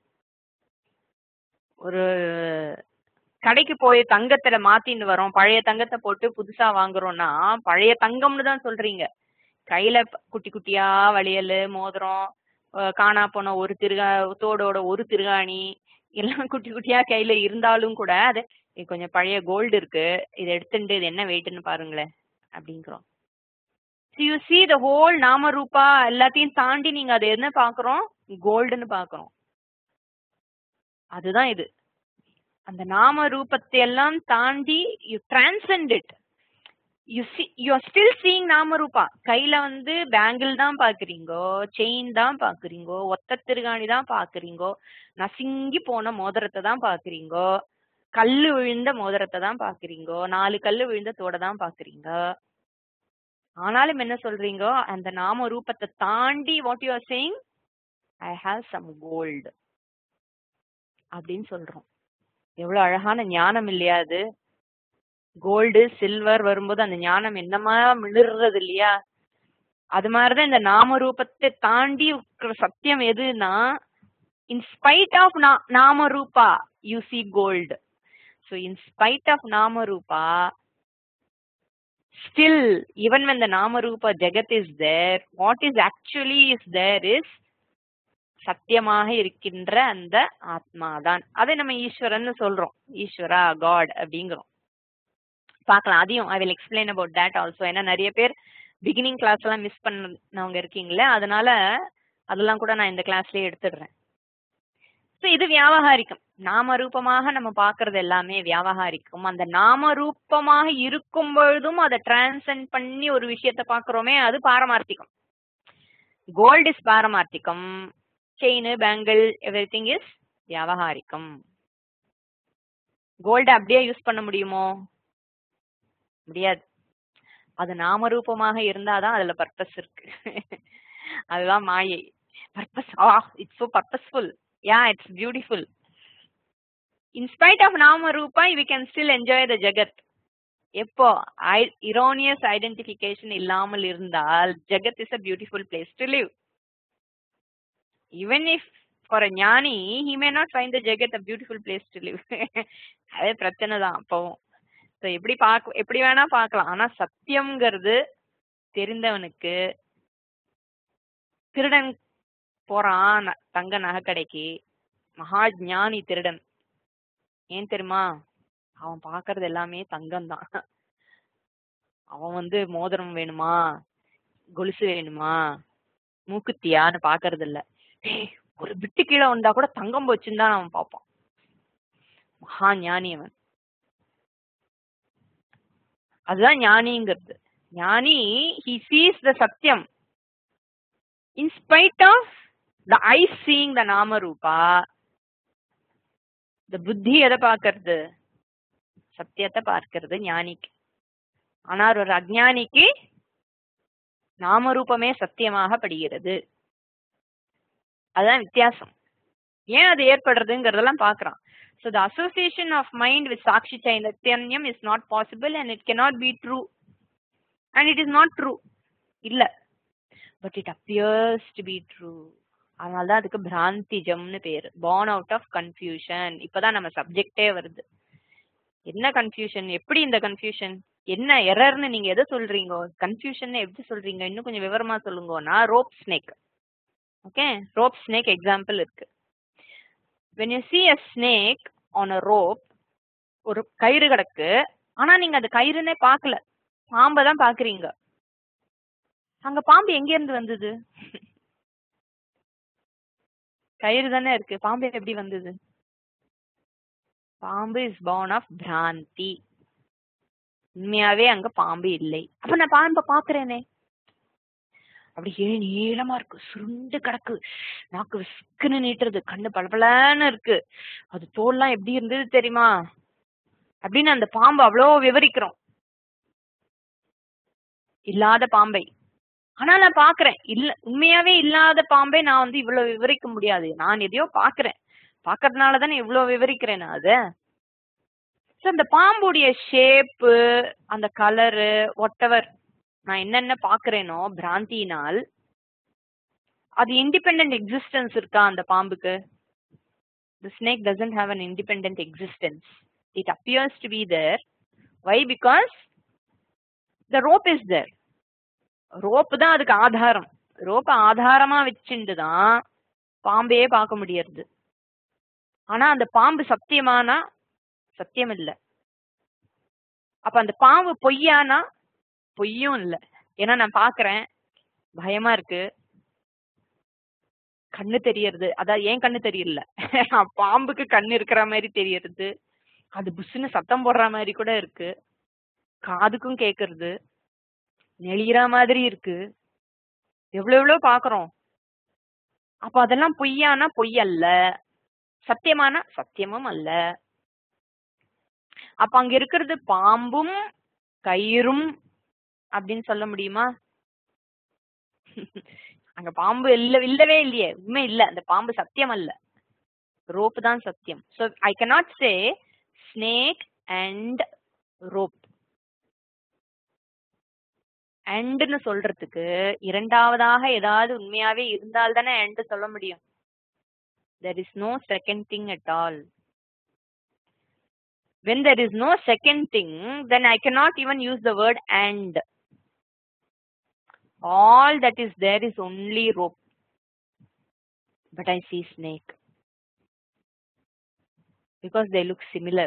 ஒரு கடைக்கு போய் தங்கத்துல மாத்தின்னு வரோம் பழைய தங்கத்தை போட்டு புதுசா வாங்குறோம்னா பழைய தங்கம்னு தான் சொல்றீங்க கையில ப- குட்டி குட்டியா வளையல் மோதிரம் அஹ் காணா போன ஒரு திருகா தோடோட ஒரு திருகாணி எல்லாம் குட்டி குட்டியா கையில இருந்தாலும் கூட அது இது கொஞ்சம் பழைய கோல்டு இருக்கு இதை எடுத்துட்டு இது என்ன வெயிட்னு பாருங்களேன் அப்படிங்கிறோம் so you see the whole நாம ரூபா எல்லாத்தையும் தாண்டி நீங்க அதை என்ன பாக்குறோம் கோல்டுன்னு பாக்குறோம் அதுதான் இது அந்த நாம ரூபத்தை எல்லாம் தாண்டி you transcend it you see you are still seeing நாம ரூபா கையில வந்து பேங்கிள் தான் பாக்குறீங்கோ செயின் தான் பாக்குறீங்கோ ஒத்த திருகாணி தான் பாக்குறீங்கோ நசுங்கி போன மோதிரத்தை தான் பாக்குறீங்கோ கல்லு விழுந்த மோதிரத்தை தான் பாக்குறீங்கோ நாலு கல்லு விழுந்த தோட தான் பாக்குறீங்க ஆனாலும் என்ன சொல்றீங்க அந்த நாம ரூபத்தை தாண்டி what you are saying I have some gold அப்படின்னு சொல்றோம் எவ்வளவு அழகான ஞானம் இல்லையா அது கோல்டு சில்வர் வரும்போது அந்த ஞானம் என்னமா மிளறது இல்லையா அது மாதிரிதான் இந்த நாம ரூபத்தை தாண்டி இருக்கிற சத்தியம் எதுன்னா இன் ஸ்பைட் ஆஃப் நாம ரூபா you see gold so in spite of நாம ரூபா still even when the nama rupa jagat is there what is actually is there is சத்தியமாக இருக்கின்ற அந்த ஆத்மாதான் அதை நம்ம ஈஸ்வரன் சொல்றோம் ஈஸ்வரா காட் அப்படிங்கிறோம் பார்க்கலாம் அதையும் I will explain about that also ஏன்னா நிறைய பேர் பிகினிங் கிளாஸ் எல்லாம் மிஸ் பண்ணவங்க இருக்கீங்களே அதனால அதெல்லாம் கூட நான் இந்த கிளாஸ்லயே எடுத்துடுறேன் ஸோ இது வியாபகாரிக்கம் நாம ரூபமாக நம்ம பார்க்கறது எல்லாமே வியாபகாரிக்கம் அந்த நாம ரூபமாக இருக்கும் பொழுதும் அதை டிரான்சென்ட் பண்ணி ஒரு விஷயத்த பார்க்கறோமே அது பாரமார்த்திகம் கோல்ட் இஸ் பாரமார்த்திகம் chain bangle everything is வியாபகாரிக்கம் கோல்டு அப்படியே யூஸ் பண்ண முடியுமோ முடியாது அது நாமரூபமாக இருந்தாதான் அதுல பர்பஸ் இருக்கு அதுதான் மாயை purpose ah it's so purposeful yeah it's beautiful in spite of நாம ரூபா we can still enjoy the ஜெகத் எப்போ இரோனியஸ் ஐடென்டிபிகேஷன் இல்லாமல் இருந்தால் ஜெகத் is a beautiful place to live even if for a ஞானி he may not find the ஜெகத் a beautiful place to live அதே பிரச்சனை தான் அப்பவும் ஸோ எப்படி பார்க்க எப்படி வேணா பார்க்கலாம் ஆனா சத்தியம்ங்கிறது தெரிந்தவனுக்கு திருடன் போறான் ந- தங்க நகை கடைக்கு மகா ஞானி திருடன் ஏன் தெரியுமா அவன் பார்க்கறது எல்லாமே தங்கம் தான் அவன் வந்து மோதிரம் வேணுமா கொலுசு வேணுமா மூக்குத்தியான்னு பாக்குறது இல்ல ஏய், ஒரு பிட்டு கீழே வந்தா கூட தங்கம் போச்சுன்னு தான் அவன் பார்ப்பான் மகா ஞானி அவன் அதுதான் ஞானிங்கிறது ஞானி ஹி சீஸ் த சத்தியம் in spite of the I seeing the நாம ரூபா த புத்தி எதை பார்க்கறது சத்தியத்தை பார்க்கிறது ஞானிக்கு ஆனால் ஒரு அஜ்ஞானிக்கு நாமரூபமே சத்தியமாக படுகிறது அதுதான் வித்தியாசம் ஏன் அது ஏற்படுறதுங்கிறதெல்லாம் பார்க்கறான் so the association of mind with சாட்சி சைத்தன்யம் is not possible and it cannot be true and it is not true இல்ல but it appears to be true அதனால தான் அதுக்கு பிராந்திஜம்னு பேரு born அவுட் ஆஃப் கன்ஃபியூஷன் இப்பதான் நம்ம சப்ஜெக்டே வருது என்ன கன்ஃபியூஷன் எப்படி இந்த கன்ஃபியூஷன் என்ன எரர்னு நீங்க எதை சொல்றீங்க கன்ஃபியூஷன் எப்படி சொல்றீங்க இன்னும் கொஞ்சம் விவரமா சொல்லுங்கன்னா rope snake okay rope snake example இருக்கு when you see a snake on a rope ஒரு கயிறு கிடக்கு ஆனா நீங்க அந்த கயிறுனே பார்க்கல பாம்பை தான் பாக்குறீங்க அங்க பாம்பு எங்க இருந்து வந்தது கயிறு தானே இருக்கு பாம்பு எப்படி வந்தது பாம்பு இஸ் born ஆஃப் பிராந்தி உண்மையாவே அங்க பாம்பு இல்லை அப்ப நான் பாம்பை பாக்குறேனே அப்படி ஏழு நீளமா இருக்கு சுருண்டு கிடக்கு நாக்கு விஸ்குன்னு நீட்டுறது கண்ணு பளபளன்னு இருக்கு அது தோல்லாம் எப்படி இருந்தது தெரியுமா அப்படின்னு அந்த பாம்பு அவ்வளோ விவரிக்கிறோம் இல்லாத பாம்பை ஆனா நான் பாக்குறேன் இல்ல உண்மையாவே இல்லாத பாம்பை நான் வந்து இவ்வளவு விவரிக்க முடியாது நான் எதையோ பாக்குறேன் பாக்குறதுனால தானே இவ்வளவு விவரிக்கிறேன் நான் அத So, அந்த பாம்புடைய ஷேப்பு அந்த கலரு ஒட்டவர் நான் என்னென்ன பாக்குறேனோ பிராந்தியினால் அது இண்டிபெண்ட் எக்ஸிஸ்டன்ஸ் இருக்கா அந்த பாம்புக்கு the snake doesn't have an independent existence it appears to be there why because the rope is there rope தான் அதுக்கு ஆதாரம் ரோப்பை ஆதாரமா வச்சுட்டு தான் பாம்பையே பார்க்க முடியறது ஆனா அந்த பாம்பு சத்தியமானா சத்தியம் இல்ல அப்ப அந்த பாம்பு பொய்யானா பொய்யும் இல்ல ஏன்னா நான் பாக்குறேன் பயமா இருக்கு கண்ணு தெரியறது அதான் ஏன் கண்ணு தெரியல பாம்புக்கு கண்ணு இருக்கிற மாதிரி தெரியறது அது புஷ்ஷுன்னு சத்தம் போடுற மாதிரி கூட இருக்கு காதுக்கும் கேக்குறது நெளிகிற மாதிரி இருக்கு எவ்வளவு எவ்வளவு பாக்குறோம் அப்ப அதெல்லாம் பொய்யானா பொய் அல்ல சத்தியமானா சத்தியமும் அல்ல அப்ப அங்க இருக்கிறது பாம்பும் கயிறும் அப்படின்னு சொல்ல முடியுமா அங்க பாம்பு இல்ல இல்லவே இல்லையே உண்மை இல்ல அந்த பாம்பு சத்தியம் அல்ல ரோப் தான் சத்தியம் so I cannot say snake and rope அண்ட்னு சொல்றதுக்கு இரண்டாவதாக ஏதாவது உண்மையாவே இருந்தால் தானே அண்ட் சொல்ல முடியும் there is no second thing at all when there is no second thing then i cannot even use the word and all that is there is only rope but I see snake because they look similar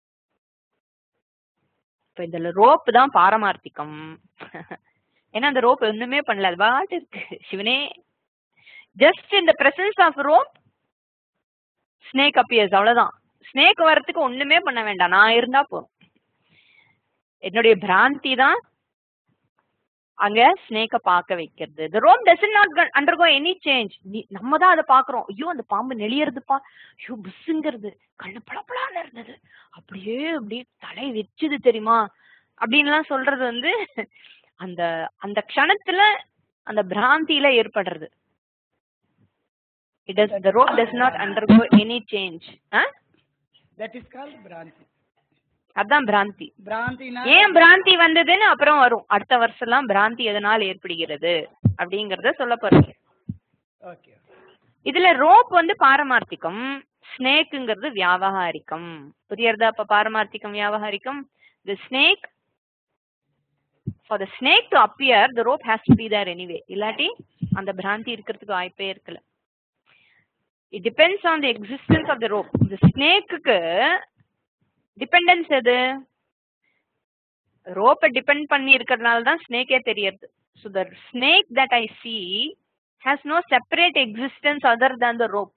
இப்போ இந்த rope தான் பாரமார்த்திகம் ஏன்னா அந்த rope ஒண்ணுமே பண்ணல அது பாட்டு இருக்கு சிவனே ஜஸ்ட் இந்த presence of rope snake appears அவ்வளவுதான் ஸ்னேக் வர்றதுக்கு ஒண்ணுமே பண்ண வேண்டாம் நான் இருந்தா போதும் என்னுடைய பிராந்தி தான் அங்க ஸ்னேக்க பார்க்க வைக்கிறது the rope does not go- undergo any change நீ- நம்ம தான் அதை பாக்குறோம் ஐயோ அந்த பாம்பு நெளியறதுப்பா ஐயோ புஸ்ஸுங்கிறது கண்ணு பளபளான்னு இருந்தது அப்படியே அப்படியே தலை வச்சுது தெரியுமா அப்படின்லாம் சொல்றது வந்து அந்த அந்த க்ஷணத்துல அந்த பிராந்தியில ஏற்படுறது it does the rope does not undergo any change ah?
That is called Bhranti.
அதான் பிராந்தி
Bhrantina.
ஏன் பிராந்தி வந்ததுன்னு அப்புறம் வரும் அடுத்த வருஷம்லாம் பிராந்தி எதனால் ஏற்படுகிறது அப்படிங்கறத சொல்ல போறோம்
Okay.
இதுல ரோப் வந்து பாரமார்த்திகம் ஸ்னேக்குங்கிறது வியாவகாரிகம் புரியறதா அப்ப பாரமார்த்திகம் வியாவகாரிகம் the snake for the snake to appear the rope has to be there anyway இல்லாட்டி அந்த பிராந்தி இருக்கிறதுக்கு வாய்ப்பே இருக்கல it depends on the existence of the rope the snake-க்கு டிபெண்டன்ஸ் எது ரோப்பை டிபெண்ட் பண்ணி இருக்கிறதுனால தான் ஸ்னேக்கே தெரியறது so the snake that I see has no separate existence other than the rope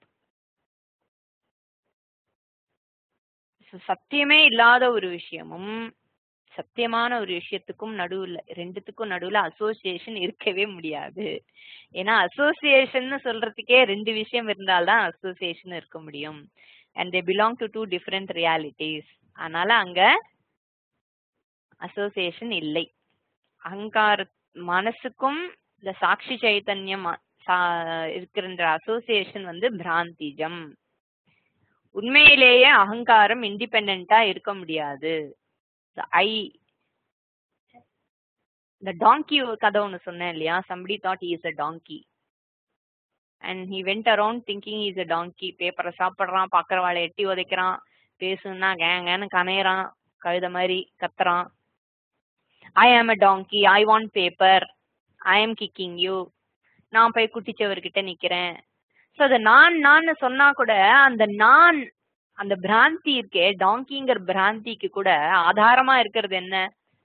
சத்தியமே இல்லாத ஒரு விஷயமும் சத்தியமான ஒரு விஷயத்துக்கும் நடுவுல ரெண்டுத்துக்கும் நடுவுல அசோசியேஷன் இருக்கவே முடியாது ஏன்னா அசோசியேஷன் சொல்றதுக்கே ரெண்டு விஷயம் இருந்தால்தான் அசோசியேஷன் இருக்க முடியும் and they belong to two different realities அதனால அங்க அசோசியேஷன் இல்லை அகங்கார மனசுக்கும் இந்த சாட்சி சைத்தன்யம் அ- சா- இருக்கிற அசோசியேஷன் வந்து பிராந்திஜம் உண்மையிலேயே அகங்காரம் இண்டிபெண்டா இருக்க முடியாது ஐ இந்த டாங்கி கதை ஒன்று சொன்னேன் இல்லையா somebody thought is a donkey and he went around thinking is a donkey பேப்பரை சாப்பிட்றான் பார்க்குறவாளை எட்டி உதைக்கிறான் பேசுனா கேங்கன்னு கனையறான் கழுத மாதிரி கத்துறான் ஐ ஆம் அ டாங்கி ஐ வாண்ட் பேப்பர் ஐ ஆம் கிக்கிங் யூ நான் போய் குட்டிச்சவர்கிட்ட நிக்கிறேன் ஸோ அது நான் நான் சொன்னா கூட அந்த நான் அந்த பிராந்தி இருக்கே டாங்கிங்கிற பிராந்திக்கு கூட ஆதாரமா இருக்கிறது என்ன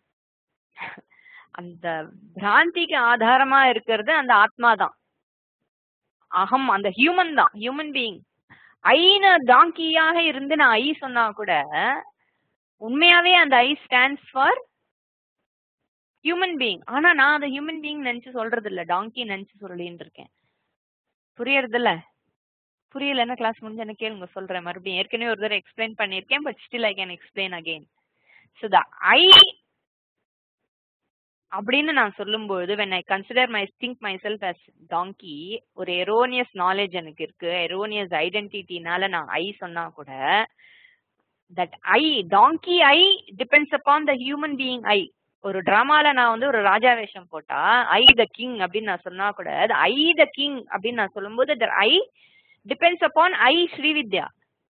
அந்த பிராந்திக்கு ஆதாரமா இருக்கிறது அந்த ஆத்மா தான் அகம் அந்த ஹியூமன் தான் ஹியூமன் பீயிங் ஐன்னு டாங்கியாக இருந்து நான் ஐ சொன்னா கூட உண்மையாவே அந்த I stands for human being ஆனா நான் அதை ஹியூமன் பீயிங் நினைச்சு சொல்றது இல்ல டாங்கி நினைச்சு சொல்லின்னு இருக்கேன் புரியறது இல்ல புரியலன்னா கிளாஸ் முடிஞ்சு என்ன கேளுங்க சொல்றேன் மறுபடியும் ஏற்கனவே ஒரு தடவை எக்ஸ்பிளைன் பண்ணியிருக்கேன் but still I can explain again so the I அப்படின்னு நான் சொல்லும்போது when I consider my think myself as donkey ஒரு எரோனியஸ் நாலேஜ் எனக்கு இருக்கு எரோனியஸ் ஐடென்டிட்டினால நான் ஐ சொன்னா கூட that I donkey I depends upon the human being I ஒரு டிராமால நான் வந்து ஒரு ராஜா வேஷம் போட்டா ஐ த கிங் அப்படின்னு நான் சொன்னா கூட ஐ த கிங் அப்படின்னு நான் சொல்லும்போது the I depends upon I Srividya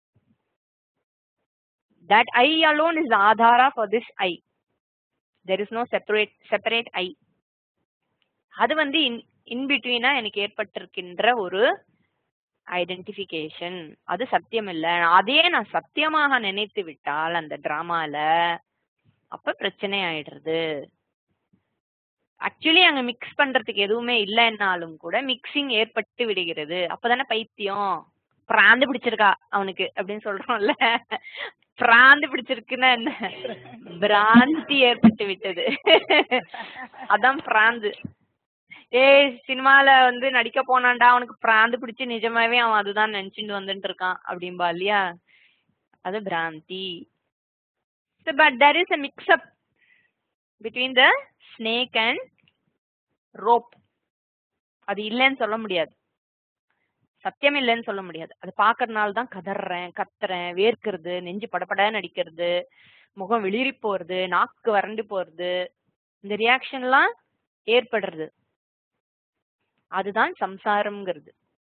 that I alone is the adhara for this I. There is no separate separate I. அது வந்து இன் இன் பிட்வீனா எனக்கு ஏற்பட்டிருக்கின்ற ஒரு ஐடென்டிஃபிகேஷன் அது சத்தியம் இல்ல அதே நான் சத்தியமாக நினைத்து விட்டால் அந்த டிராமால அப்ப பிரச்சனை ஆயிடுறது ஆக்சுவலி அங்க மிக்ஸ் பண்றதுக்கு எதுவுமே இல்லைன்னாலும் கூட மிக்சிங் ஏற்பட்டு விடுகிறது அப்பதானே பைத்தியம் பிராந்து பிடிச்சிருக்கா அவனுக்கு அப்படின்னு சொல்றோம்ல பிராந்து பிடிச்சிருக்குன்னா என்ன பிராந்தி ஏற்பட்டு விட்டது அதான் பிராந்து ஏய் சினிமால வந்து நடிக்க போனான்டா அவனுக்கு பிராந்து பிடிச்சு நிஜமாவே அவன் அதுதான் நினைச்சுட்டு வந்துட்டு இருக்கான் அப்படின்பா இல்லையா அது பிராந்தி but there is a mix up between the snake and rope அது இல்லைன்னு சொல்ல முடியாது சத்தியம் இல்லைன்னு சொல்ல முடியாது அது பாக்குறதுனால தான் கதறேன் கத்துறேன் வேர்க்கிறது நெஞ்சு படபடன்னு அடிக்கிறது முகம் வெளிரி போறது நாக்கு வறண்டு போறது இந்த ரியாக்ஷன்லாம் ஏற்படுறது அதுதான் சம்சாரம்ங்கிறது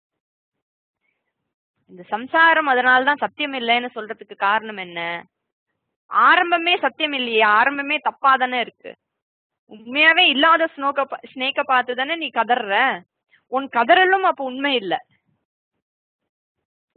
இந்த சம்சாரம் அதனால தான் சத்தியம் இல்லைன்னு சொல்றதுக்கு காரணம் என்ன ஆரம்பமே சத்தியம் இல்லையே ஆரம்பமே தப்பா தானே இருக்கு உண்மையாவே இல்லாத ஸ்னோக்க ஸ்னேக்க பார்த்து தானே நீ கதற உன் கதறலும் அப்ப உண்மை இல்ல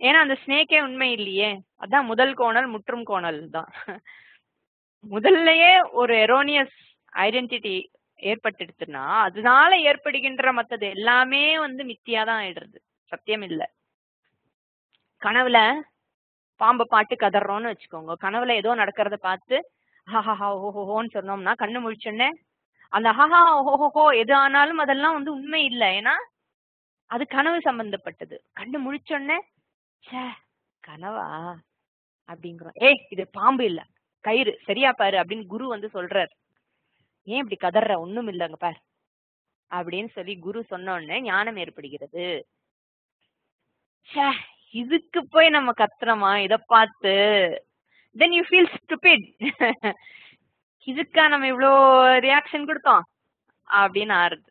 ஏன்னா அந்த ஸ்னேக்கே உண்மை இல்லையே அதான் முதல் கோணல் முற்றும் கோணல் தான் முதல்லயே ஒரு எரோனியஸ் ஐடென்டிட்டி ஏற்பட்டுடுச்சுன்னா அதனால ஏற்படுகின்ற மத்தது எல்லாமே வந்து மித்தியா தான் ஆயிடுறது சத்தியம் இல்ல கனவுல பாம்பை பாட்டு கதறோம்னு வச்சுக்கோங்க கனவுல ஏதோ நடக்கிறத பார்த்து ஹஹஹா ஓஹோஹோன்னு சொன்னோம்னா கண்ணு முழிச்சோன்னே அந்த ஹஹா ஓஹோஹோ எது ஆனாலும் அதெல்லாம் வந்து உண்மை இல்லை ஏன்னா அது கனவு சம்பந்தப்பட்டது கண்ணு முழிச்சோன்னே ச்சே கனவா அப்படிங்கிறோம் ஏய் இது பாம்பு இல்ல கயிறு சரியா பாரு அப்படின்னு குரு வந்து சொல்றாரு ஏன் இப்படி கதற ஒண்ணும் இல்லைங்க பார் அப்படின்னு சொல்லி குரு சொன்ன உடனே ஞானம் ஏற்படுகிறது ச்சே இதுக்கு போய் நம்ம கத்துறோமா இத பார்த்து தென் யூ ஃபீல் ஸ்டூபிட் இதுக்கா நம்ம இவ்ளோ ரியாக்ஷன் கொடுத்தோம் அப்படின்னு ஆறுது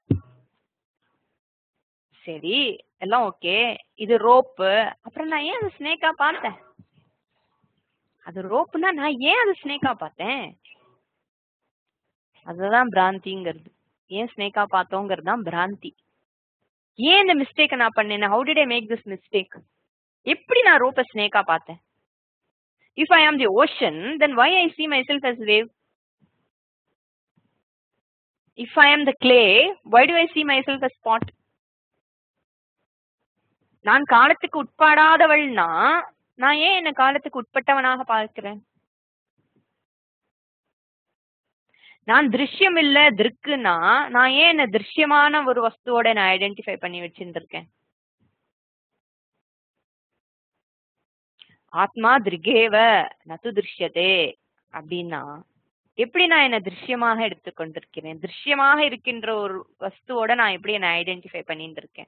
சரி எல்லாம் ஓகே இது ரோப்பு அப்புறம் நான் ஏன் அது ஸ்னேக்கா பார்த்தேன் அது ரோப்புனா நான் ஏன் அது ஸ்னேக்கா பார்த்தேன் அதுதான் பிராந்திங்கிறது ஏன் ஸ்னேக்கா பார்த்தோங்கிறது தான் பிராந்தி ஏன் இந்த மிஸ்டேக் நான் பண்ணேன் how did I make this mistake எப்படி நான் ரோப்பை ஸ்னேக்கா பார்த்தேன் if I am the ocean then why I see myself as wave if I am the clay why do I see myself as spot நான் காலத்துக்கு உட்படாதவள்னா நான் ஏன் என்ன காலத்துக்கு உட்பட்டவனாக பார்க்கிறேன் நான் திருஷ்யம் இல்ல திருக்குன்னா நான் ஏன் என்ன திருஷ்யமான ஒரு வஸ்துவோட நான் ஐடென்டிஃபை பண்ணி வச்சிருந்திருக்கேன் ஆத்மா திருகேவ நது திருஷ்யதே அப்படின்னா எப்படி நான் என்ன திருஷ்யமாக எடுத்துக்கொண்டிருக்கிறேன் திருஷ்யமாக இருக்கின்ற ஒரு வஸ்துவோட நான் எப்படி என்ன ஐடென்டிஃபை பண்ணிட்டு இருக்கேன்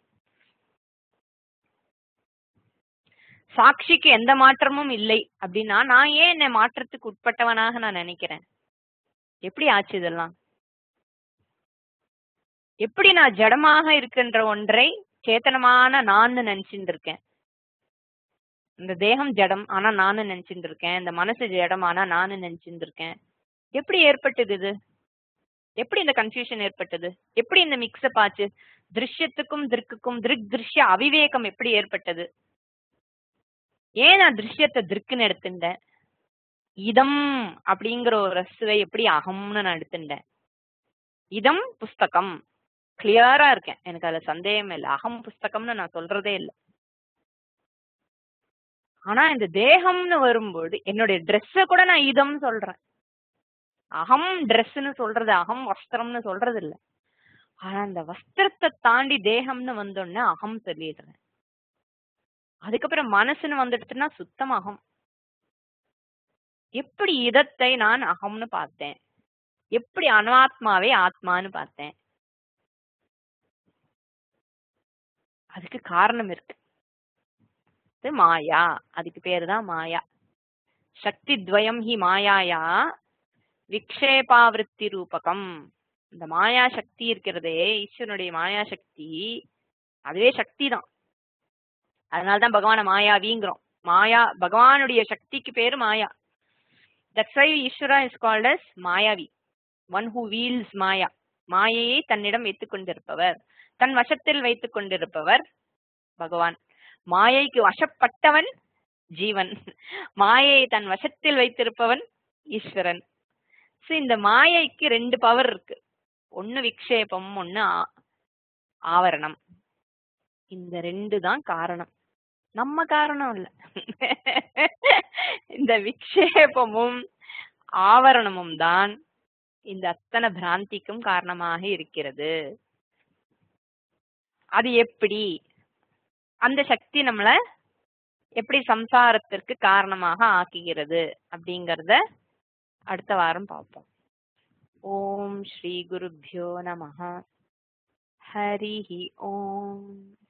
சாட்சிக்கு எந்த மாற்றமும் இல்லை அப்படின்னா நான் ஏன் என்னை மாற்றத்துக்கு உட்பட்டவனாக நான் நினைக்கிறேன் எப்படி ஆச்சு இதெல்லாம் எப்படி நான் ஜடமாக இருக்கின்ற ஒன்றை சேத்தனமான நான் நினைச்சுட்டு இருக்கேன் இந்த தேகம் ஜடம் ஆனா நானும் நினைச்சுட்டு இருக்கேன் இந்த மனசு ஜடம் ஆனா நானும் நினைச்சுட்டு இருக்கேன் எப்படி ஏற்பட்டது இது எப்படி இந்த கன்ஃபியூஷன் ஏற்பட்டது எப்படி இந்த மிக்ஸ்அப் ஆச்சு திருஷ்யத்துக்கும் திருக்குக்கும் திருக் திருஷ்ய அவிவேகம் எப்படி ஏற்பட்டது ஏன் நான் திருஷ்யத்தை திருக்குன்னு எடுத்துட்டேன் இதம் அப்படிங்கிற ஒரு ரசுவை எப்படி அகம்னு நான் எடுத்துட்டேன் இதம் புஸ்தகம் கிளியரா இருக்கேன் எனக்கு அதுல சந்தேகமே இல்லை அகம் புஸ்தகம்னு நான் சொல்றதே இல்லை ஆனா இந்த தேகம்னு வரும்போது என்னுடைய ட்ரெஸ்ஸ கூட நான் இதம் சொல்றேன் அகம் ட்ரெஸ்ன்னு சொல்றது அகம் வஸ்திரம்னு சொல்றது இல்ல ஆனா அந்த வஸ்திரத்தை தாண்டி தேகம்னு வந்தோடனே அகம் சொல்லிடுறேன் அதுக்கப்புறம் மனசுன்னு வந்துடுச்சுன்னா சுத்தம் அகம் எப்படி இதத்தை நான் அகம்னு பார்த்தேன் எப்படி அனாத்மாவே ஆத்மான்னு பார்த்தேன் அதுக்கு காரணம் இருக்கு இது மாயா அதுக்கு பேரு தான் மாயா சக்தி துவயம் ஹி மாயாயா விக்ஷேபாவிருத்தி ரூபகம் இந்த மாயா சக்தி இருக்கிறதே ஈஸ்வரனுடைய மாயா சக்தி அதுவே சக்தி தான் அதனாலதான் பகவான மாயாவிங்கிறோம் மாயா பகவானுடைய சக்திக்கு பேரு மாயா that's why Ishwara is called as Mayavi one who wields maya மாயையை தன்னிடம் வைத்துக் கொண்டிருப்பவர் தன் வசத்தில் வைத்துக் கொண்டிருப்பவர் பகவான் மாயைக்கு வசப்பட்டவன் ஜீவன் மாயையை தன் வசத்தில் வைத்திருப்பவன் ஈஸ்வரன் சோ இந்த மாயைக்கு ரெண்டு பவர் இருக்கு ஒன்னு விக்ஷேபம் ஒன்னு ஆ- ஆவரணம் இந்த ரெண்டு தான் காரணம் நம்ம காரணம் இல்ல இந்த விக்ஷேபமும் ஆவரணமும் தான் இந்த அத்தனை பிராந்திக்கும் காரணமாக இருக்கிறது அது எப்படி அந்த சக்தி நம்மள எப்படி சம்சாரத்திற்கு காரணமாக ஆக்குகிறது அப்படிங்கறத அடுத்த வாரம் பார்ப்போம் ஓம் ஸ்ரீ குருப்யோ நமஹ ஹரிஹி ஓம்